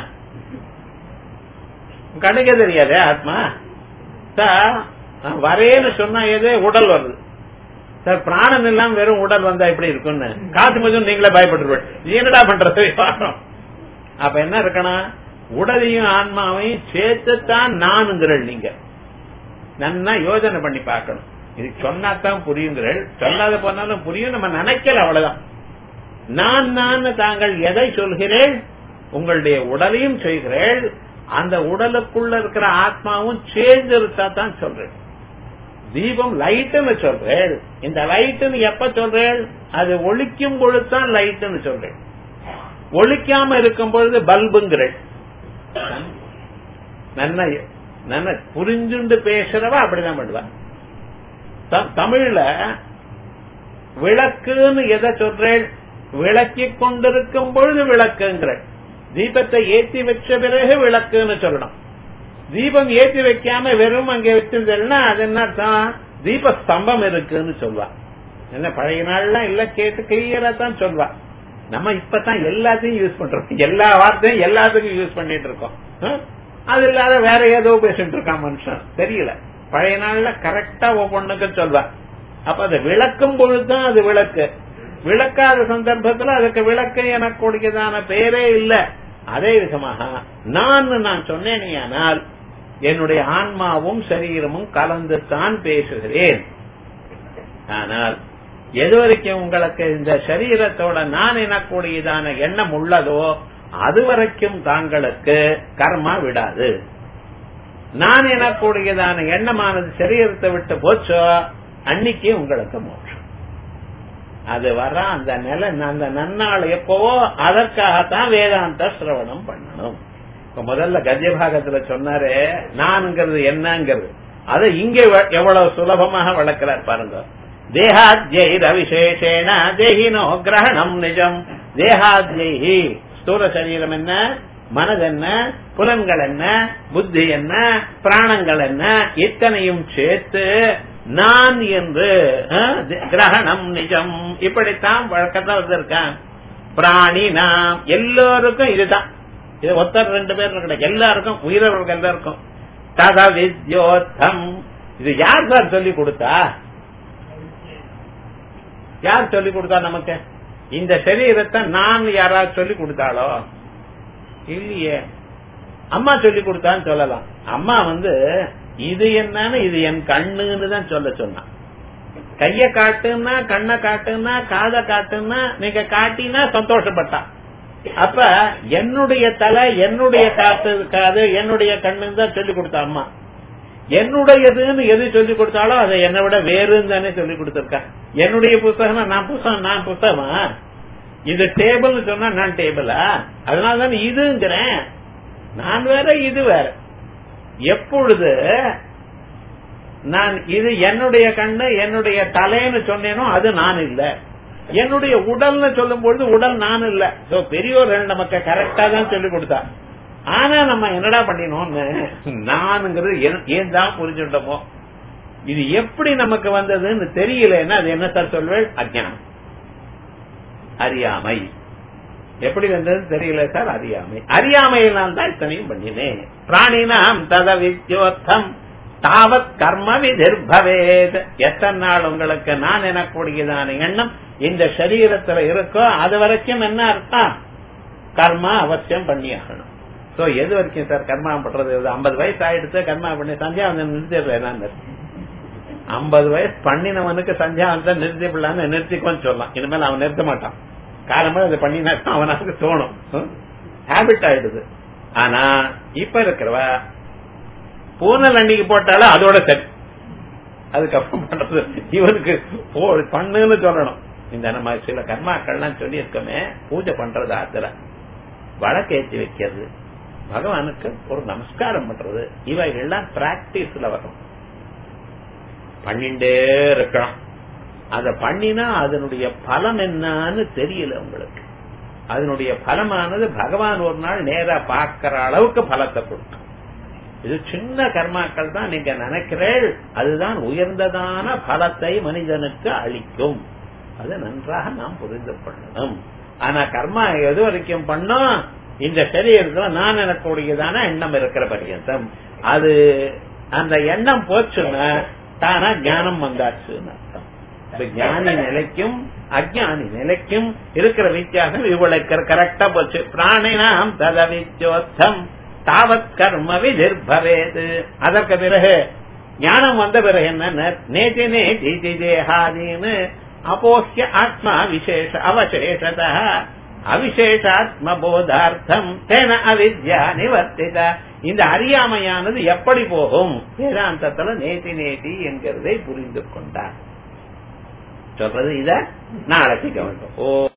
கணக்க தெரியாதே ஆத்மா சார் நான் வரேன்னு சொன்னா எது உடல் வருது சார் பிராணம் எல்லாம் வெறும் உடல் வந்தா எப்படி இருக்கும்னு காசு கொஞ்சம் நீங்களே பயப்பட்டுருவேன் நீ என்னடா பண்றது அப்ப என்ன இருக்கணும் உடலையும் ஆன்மாவையும் சேர்த்துத்தான் நானுங்கிறள் நீங்க நன்னா யோசனை பண்ணி பார்க்கணும் இது சொன்னாதான் புரியுங்கிறள் சொல்லாத போனாலும் புரியும் நம்ம நினைக்கல அவ்வளவுதான் நான் நான் தாங்கள் எதை சொல்கிறேன் உங்களுடைய உடலையும் செய்கிறேன் அந்த உடலுக்குள்ள இருக்கிற ஆத்மாவும் சேர்ந்திருத்தா தான் சொல்றேன் தீபம் லைட்டுன்னு சொல்றேன் இந்த லைட்டுன்னு எப்ப சொல்றேன் அது ஒழிக்கும் பொழுதுதான் லைட்டுன்னு சொல்றேன் ஒழிக்காம இருக்கும் பொழுது பல்புங்கிறேன் நன்ன நன்ன புரிஞ்சுண்டு பேசுறவ அப்படிதான் பண்ணுவா தமிழ்ல விளக்குன்னு எதை சொல்றேன் விளக்கி கொண்டிருக்கும் பொழுது விளக்குங்கிற தீபத்தை ஏத்தி வச்ச பிறகு விளக்குன்னு சொல்லணும் தீபம் ஏத்தி வைக்காம வெறும் அங்க வச்சிருந்தேன்னா அது என்ன அர்த்தம் தீப ஸ்தம்பம் இருக்குன்னு சொல்வா என்ன பழைய நாள்லாம் இல்ல கேட்டு கிளியரா தான் சொல்வா நம்ம இப்பதான் எல்லாத்தையும் யூஸ் பண்றோம் எல்லா வார்த்தையும் எல்லாத்துக்கும் யூஸ் பண்ணிட்டு இருக்கோம் அது இல்லாத வேற ஏதோ பேசிட்டு இருக்கான் மனுஷன் தெரியல பழைய நாள்ல கரெக்டா ஒவ்வொன்றுக்கு சொல்வா அப்ப அதை விளக்கும் பொழுதுதான் அது விளக்கு விளக்காத சந்தர்ப்பத்துல அதுக்கு விளக்கு எனக்கூடியதான பெயரே இல்ல அதே விதமாக நான் நான் சொன்னேனேயானால் என்னுடைய ஆன்மாவும் சரீரமும் கலந்து தான் பேசுகிறேன் ஆனால் எது வரைக்கும் உங்களுக்கு இந்த சரீரத்தோட நான் எனக்கூடியதான எண்ணம் உள்ளதோ அது வரைக்கும் தாங்களுக்கு கர்மா விடாது நான் எனக்கூடியதான எண்ணமானது சரீரத்தை விட்டு போச்சோ அன்னைக்கு உங்களுக்கு மோட்சம் அது வர அந்த நிலை அந்த நன்னாள் எப்பவோ அதற்காகத்தான் வேதாந்த சிரவணம் பண்ணணும் இப்ப முதல்ல கத்தியபாகத்துல சொன்னாரு நான்ங்கிறது என்னங்கிறது அதை இங்க வ- எவ்வளவு சுலபமாக வளர்க்கிறார் பாருங்க தேகாத்யைர விசேஷேன தேகினோ கிரகணம் நிஜம் தேகாத்யை ஸ்தூல சரீரம் என்ன மனது என்ன புலன்கள் என்ன புத்தி என்ன பிராணங்கள் என்ன இத்தனையும் சேர்த்து நான் என்று அஹ், கிரகணம் நிஜம் இப்படித்தான் வழக்கத்தை வந்திருக்கான் பிராணி நாம் எல்லோருக்கும் இதுதான் இது ஒருத்தர் ரெண்டு பேர் கிடையாது எல்லாருக்கும் உயிரவர்கள் எல்லாருக்கும் தத வித்யோத்தம் இது யார் சார் சொல்லி கொடுத்தா யார் சொல்லி கொடுத்தா நமக்கு இந்த சரீரத்தை நான் யாராவது சொல்லி கொடுத்தாளோ இல்லையே அம்மா சொல்லி கொடுத்தான்னு சொல்லலாம் அம்மா வந்து இது என்னன்னு இது என் கண்ணுன்னு தான் சொல்ல சொன்னான் கைய காட்டுன்னா கண்ணை காட்டுன்னா காதை காட்டுன்னா நீங்க காட்டினா சந்தோஷப்பட்டான் அப்ப என்னுடைய தலை என்னுடைய காத்து காது என்னுடைய கண்ணுன்னு தான் சொல்லி கொடுத்தா அம்மா என்னுடையதுன்னு எது சொல்லி கொடுத்தாலோ அதை என்னை விட வேறுன்னு தானே சொல்லி கொடுத்திருக்கா என்னுடைய புஸ்தகம் நான் புஸ்தகம் நான் புஸ்தகமா இது டேபிள்னு சொன்னா நான் டேபிளா அதனால தான் இதுங்கிறேன் நான் வேற இது வேற எப்பொழுது நான் இது என்னுடைய கண்ணு என்னுடைய தலைன்னு சொன்னேனோ அது நான் இல்ல என்னுடைய உடல்னு சொல்லும் பொழுது உடல் நான் இல்ல சோ பெரியோர்கள் நமக்கு கரெக்டா தான் சொல்லி கொடுத்தா ஆனா நம்ம என்னடா பண்ணினோம்னு நானுங்கிறது ஏன்- ஏன் தான் புரிஞ்சுட்டோமோ இது எப்படி நமக்கு வந்ததுன்னு தெரியலன்னா அது என்ன சார் சொல்வேன் அஜ்ஞானம் அறியாமை எப்படி வந்ததுன்னு தெரியல சார் அறியாமை அறியாமையினால் தான் இத்தனையும் பண்ணினேன் பிராணினாம் தத வித்யோத்தம் தாவத் கர்ம விதிர்பவேத் எத்தனை நாள் உங்களுக்கு நான் எனக்கூடியதான எண்ணம் இந்த சரீரத்துல இருக்கோ அது வரைக்கும் என்ன அர்த்தம் கர்மா அவசியம் பண்ணியாகணும் சோ எது வரைக்கும் சார் கர்மா பண்றது ஐம்பது வயசு ஆயிடுத்து கர்மா பண்ணி சந்தியாவந்தம் நிறுத்திடுறேன் ஐம்பது வயசு பண்ணினவனுக்கு சந்தியாவந்தம் நிறுத்திவிடலான்னு நிறுத்திக்கோன்னு சொல்லலாம் இனிமேல் அவன் நிறுத்த மாட்டான் காலமே அதை பண்ணினா அவனுக்கு தோணும் ஹேபிட் ஆயிடுது ஆனா இப்ப இருக்கிறவ பூனல் அன்னைக்கு போட்டாலும் அதோட சரி அதுக்கப்புறம் பண்றது இவனுக்கு போ பண்ணுன்னு சொல்லணும் இந்த நம்ம சில கர்மாக்கள்லாம் சொல்லி இருக்கோமே பூஜை பண்றது ஆத்துல வழக்கேற்றி வைக்கிறது பகவானுக்கு ஒரு நமஸ்காரம் பண்றது இவைகள்லாம் பிராக்டிஸ்ல வரும் பண்ணிட்டே இருக்கணும் அத பண்ணினா அதனுடைய பலம் என்னன்னு தெரியல உங்களுக்கு அதனுடைய பலமானது பகவான் ஒரு நாள் நேரா பார்க்கிற அளவுக்கு பலத்தை கொடுக்கும் இது சின்ன கர்மாக்கள் தான் நீங்க நினைக்கிறேள் அதுதான் உயர்ந்ததான பலத்தை மனிதனுக்கு அளிக்கும் அது நன்றாக நாம் புரிந்து கொள்ளணும் ஆனா கர்மா எது வரைக்கும் பண்ணோம் இந்த சரீரத்துல நான் எனக்கூடியதான எண்ணம் இருக்கிற பரியந்தம் அது அந்த எண்ணம் போச்சுன்னா தானா ஞானம் வந்தாச்சுன்னு அர்த்தம் இப்ப ஞானி நிலைக்கும் அஜானி நிலைக்கும் இருக்கிற வித்தியாசம் இவளுக்கு கரெக்டா போச்சு பிராணினாம் தத வித்யோத்தம் தாவத் கர்ம விதிர்பவேது அதற்கு பிறகு ஞானம் வந்த பிறகு என்ன நேதி நேதி தேகாதீன்னு அபோஹ்ய ஆத்மா விசேஷ அவசேஷத அவிசேஷாத்ம போதார்த்தம் தேன அவித்யா நிவர்த்தித இந்த அறியாமையானது எப்படி போகும் வேதாந்தத்துல நேதி நேதி என்கிறதை புரிந்து கொண்டார் சொல்றது இத நாளைக்கு கவனிக்கும் ஓ